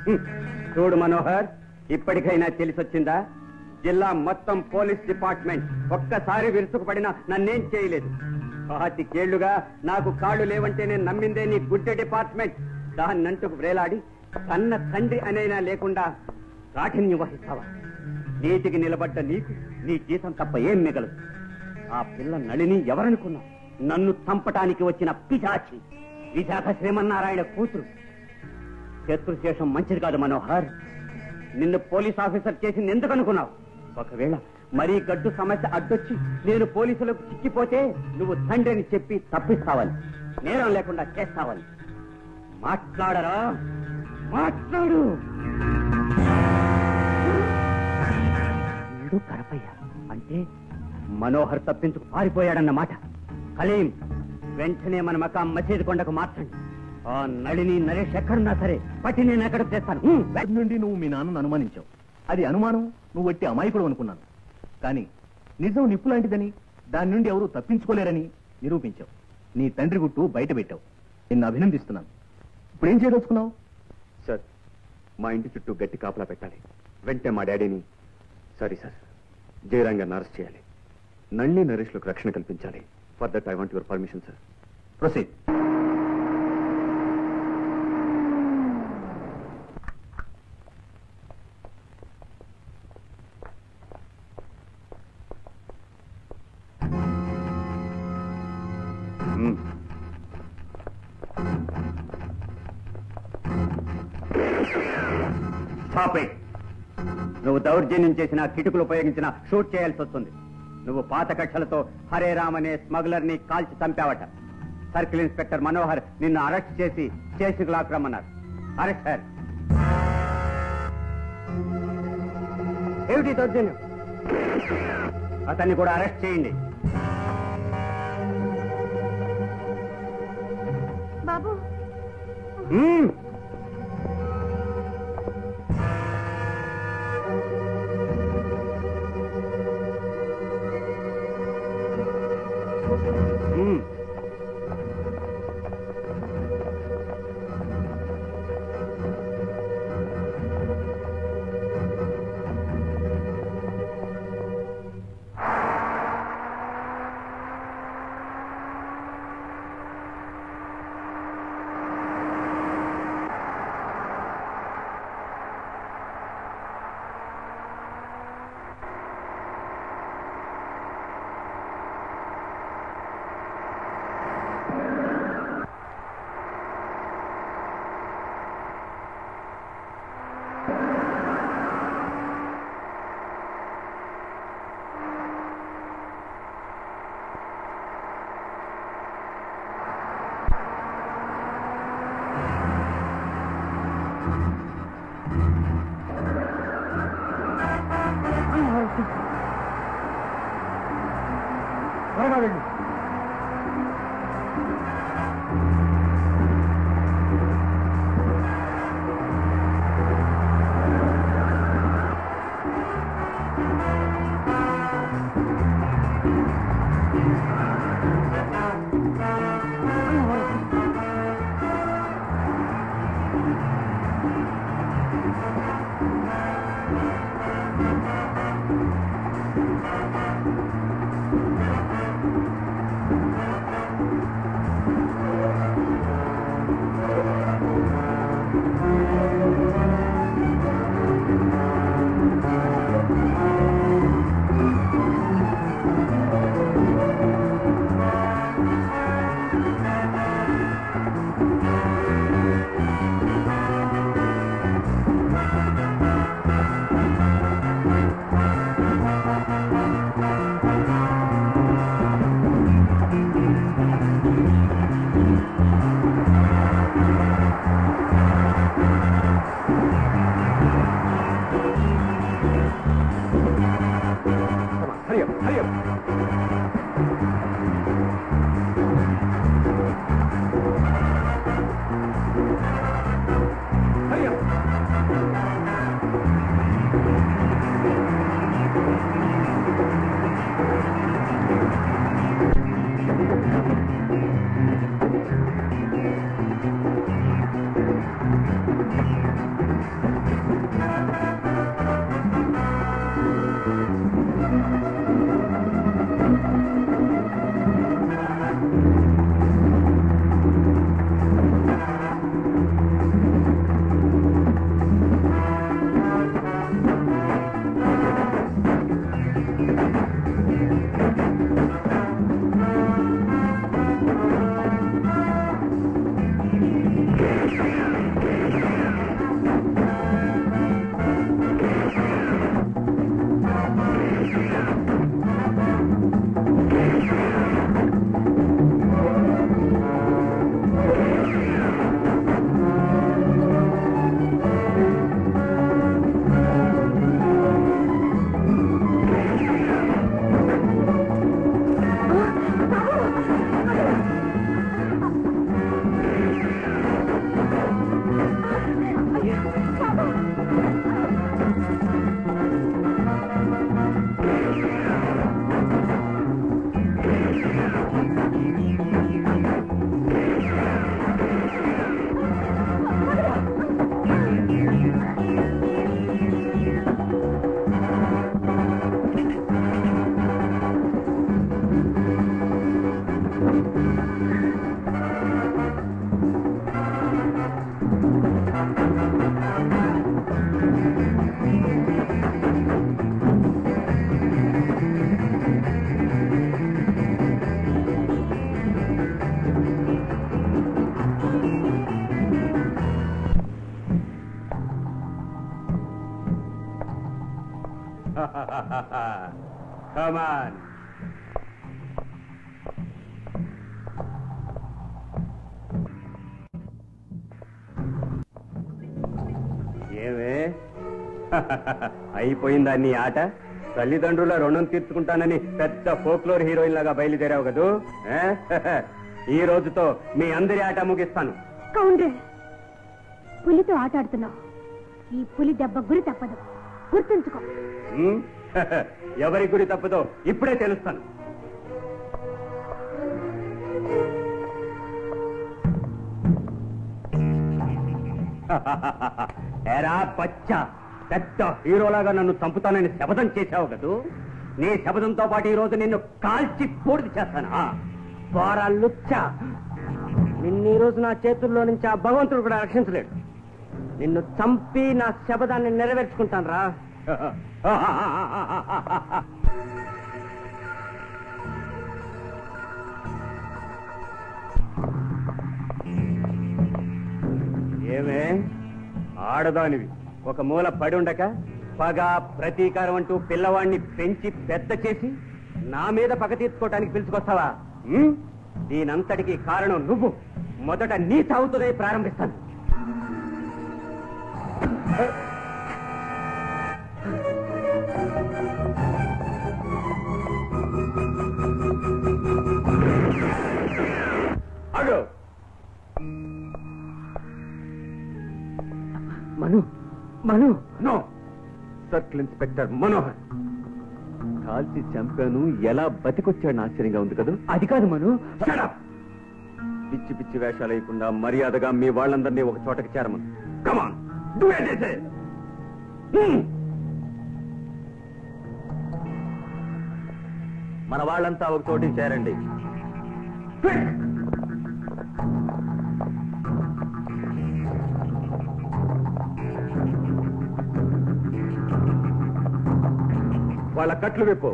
చూడు మనోహర్ ఇప్పటికైనా తెలిసొచ్చిందా జిల్లా మొత్తం పోలీస్ డిపార్ట్మెంట్ ఒక్కసారి విరుచుకుపడినా నన్నేం చేయలేదు పాతికేళ్లుగా నాకు కాళ్ళు లేవంటే నేను నమ్మిందే నీ గుడ్డె డిపార్ట్మెంట్ దాన్నంటుకు వేలాడి కన్న తండ్రి అనైనా లేకుండా కాఠిన్యం వహిస్తావా నీతికి నిలబడ్డ నీకు నీ జీతం తప్ప ఏం మిగలదు ఆ పిల్ల నళిని ఎవరనుకున్నావు నన్ను చంపటానికి వచ్చిన పిశాచి విశాఖ శ్రీమన్నారాయణ కూతురు శత్రుశేషం మంచిది కాదు మనోహర్ నిన్ను పోలీస్ ఆఫీసర్ చేసింది ఎందుకు అనుకున్నావు ఒకవేళ మరీ గడ్డు సమస్య అడ్డొచ్చి నేను పోలీసులకు చిక్కిపోతే నువ్వు తండ్రిని చెప్పి తప్పిస్తావని నేరం లేకుండా చేస్తావని మాట్లాడరా మాట్లాడు వీడు కరపయ్య అంటే మనోహర్ తప్పించుకు పారిపోయాడన్నమాట కలీం వెంటనే మన మకాం మసీదు కొండకు మార్చండి ఆ నళిని నరేష్ ఎక్కడున్నా సరే పట్టి నేను ఎక్కడికి తెస్తాను హ్మ్, బయట నుండి నువ్వు మీ నాన్నను అనుమానించావు అది అనుమానం నువ్వు వట్టి అమాయకుడు అనుకున్నాను కానీ నిజం నిప్పు లాంటిదని దాని నుండి ఎవరూ తప్పించుకోలేరని నిరూపించావు నీ తండ్రి గుట్టు బయట పెట్టావు నిన్ను అభినందిస్తున్నాను ఇప్పుడు ఏం చేయదలుచుకున్నావు సార్ మా ఇంటి చుట్టూ గట్టి కాపలా పెట్టాలి వెంటనే మా డాడీని సారీ సార్ జయరాంగా అరెస్ట్ చేయాలి నళిని నరేష్లకు రక్షణ కల్పించాలి for that I want your permission sir proceed Stop it. నువ్వు దౌర్జన్యం చేసిన కిటుకులు ఉపయోగించిన షూట్ చేయాల్సి వస్తుంది నువ్వు పాత కక్షలతో హరే రామ్ అనే స్మగ్లర్ ని కాల్చి చంపావట సర్కిల్ ఇన్స్పెక్టర్ మనోహర్ నిన్ను అరెస్ట్ చేసి స్టేషన్కి లాక్ రమ్మన్నారు అరెస్ట్ సార్ ఏమిటి దౌర్జన్యం అతన్ని కూడా అరెస్ట్ చేయండి బాబు మ్మ్. మ్మ్. Come on. ఏమే అయిపోయిందా నీ ఆట తల్లిదండ్రుల రుణం తీర్చుకుంటానని పెద్ద ఫోక్లోర్ హీరోయిన్ లాగా బయలుదేరావు కదూ ఏ? ఈ రోజుతో మీ అందరి ఆట ముగిస్తాను కౌండ్రే పులితో ఆటాడుతున్నావు ఈ పులి దెబ్బ గురి తప్పదు గుర్తుంచుకో ఉమ్? ఎవరి గురి తప్పదో ఇప్పుడే తెలుస్తాను ఎరా బచ్చా పెద్ద హీరోలాగా నన్ను చంపుతానని శపథం చేశావు కదూ నీ శపథంతో పాటు ఈ రోజు నిన్ను కాల్చి పూర్తి చేస్తానా పోరా లుచ్చా నిన్ను ఈ రోజు నా చేతుల్లో నుంచి ఆ భగవంతుడు కూడా రక్షించలేడు నిన్ను చంపి నా శబదాన్ని నెరవేర్చుకుంటాను రా ఏమే ఆడదానివి ఒక మూల పడి ఉండక పగ ప్రతీకారం అంటూ పిల్లవాడిని పెంచి పెద్ద చేసి నా మీద పగ తీర్చుకోవటానికి పిలుచుకొస్తావా ఉమ్? దీనంతటికి కారణం నువ్వు మొదట నీ సాగుతూనే ప్రారంభిస్తాను అడు Manu Manu no circle inspector Manohar కాల్చి చంపాను ఎలా బతికొచ్చాడు ఆశ్చర్యంగా ఉంది కదా అది కాదు మను Shut up! పిచ్చి పిచ్చి వేషాలు వేయకుండా మర్యాదగా మీ వాళ్ళందరినీ ఒక చోటకి చేరమను కమాన్ డూ ఇట్ మన వాళ్ళంతా ఒక చోటికి చేరండి వాళ్ళ కట్లు విప్పు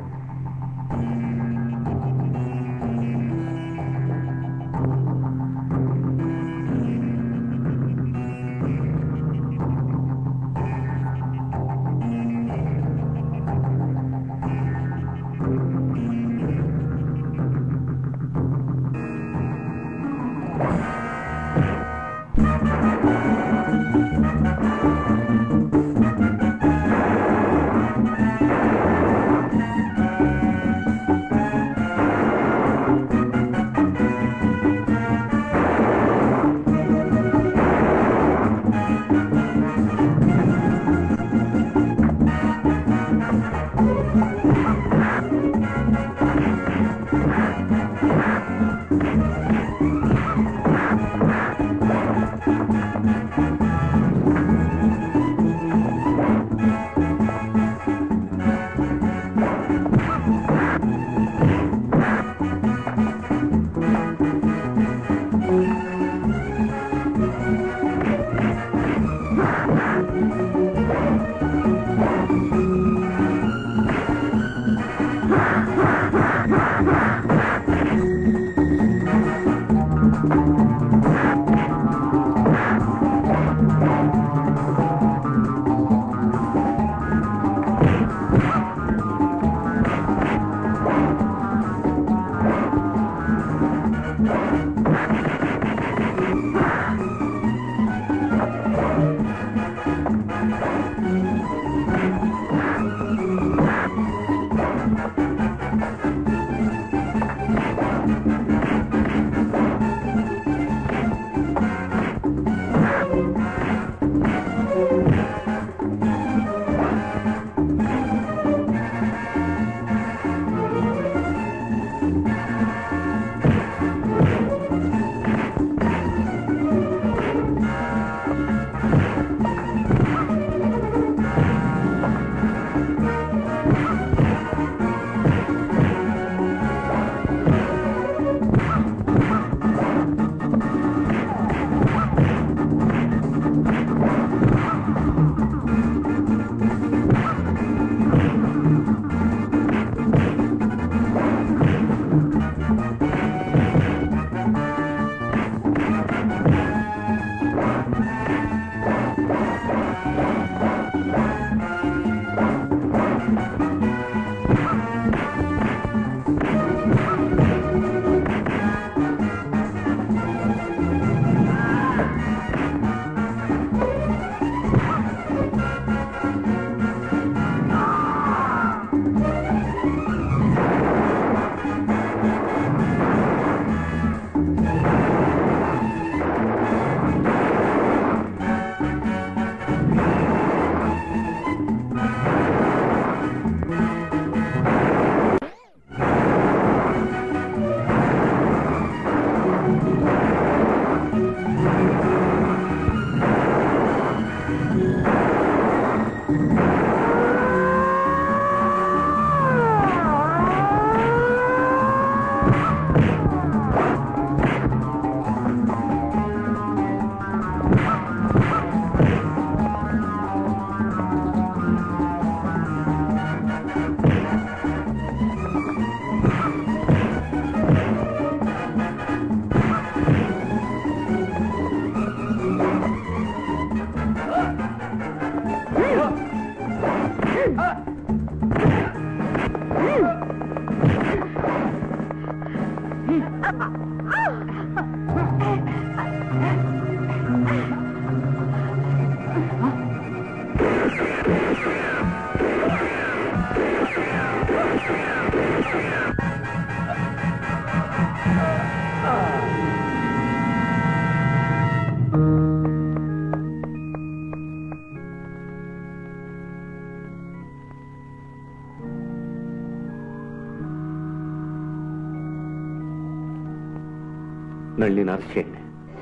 నళిని అరెస్ట్ చేయండి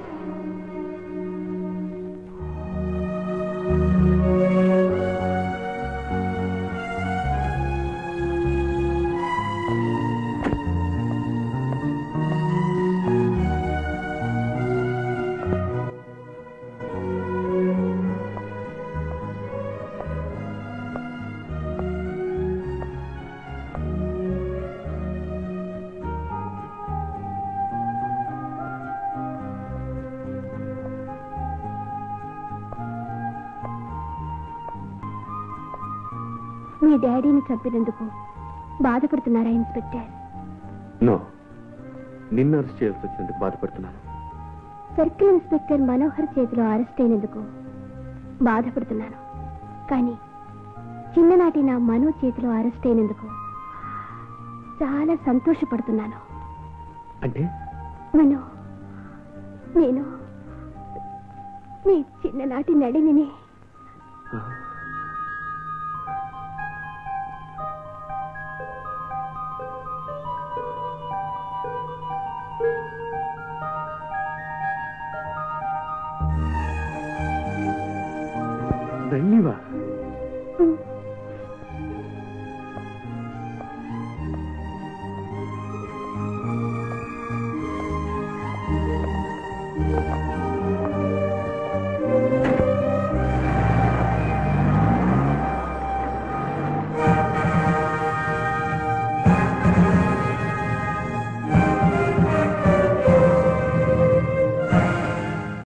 మీ డాడీని చంపినందుకు బాధపడుతున్నారా ఇన్స్పెక్టర్ నో నిన్ను అరెస్ట్ చేయాల్సి వచ్చినందుకు బాధపడుతున్నాను సర్కిల్ ఇన్స్పెక్టర్ మనోహర్ చేతిలో అరెస్ట్ అయినందుకు బాధపడుతున్నాను కానీ చిన్ననాటి నా మనో చేతిలో అరెస్ట్ అయినందుకు చాలా సంతోషపడుతున్నాను అంటే మనో నేను నీ చిన్ననాటి నడిని ధన్యవా ఉమ్,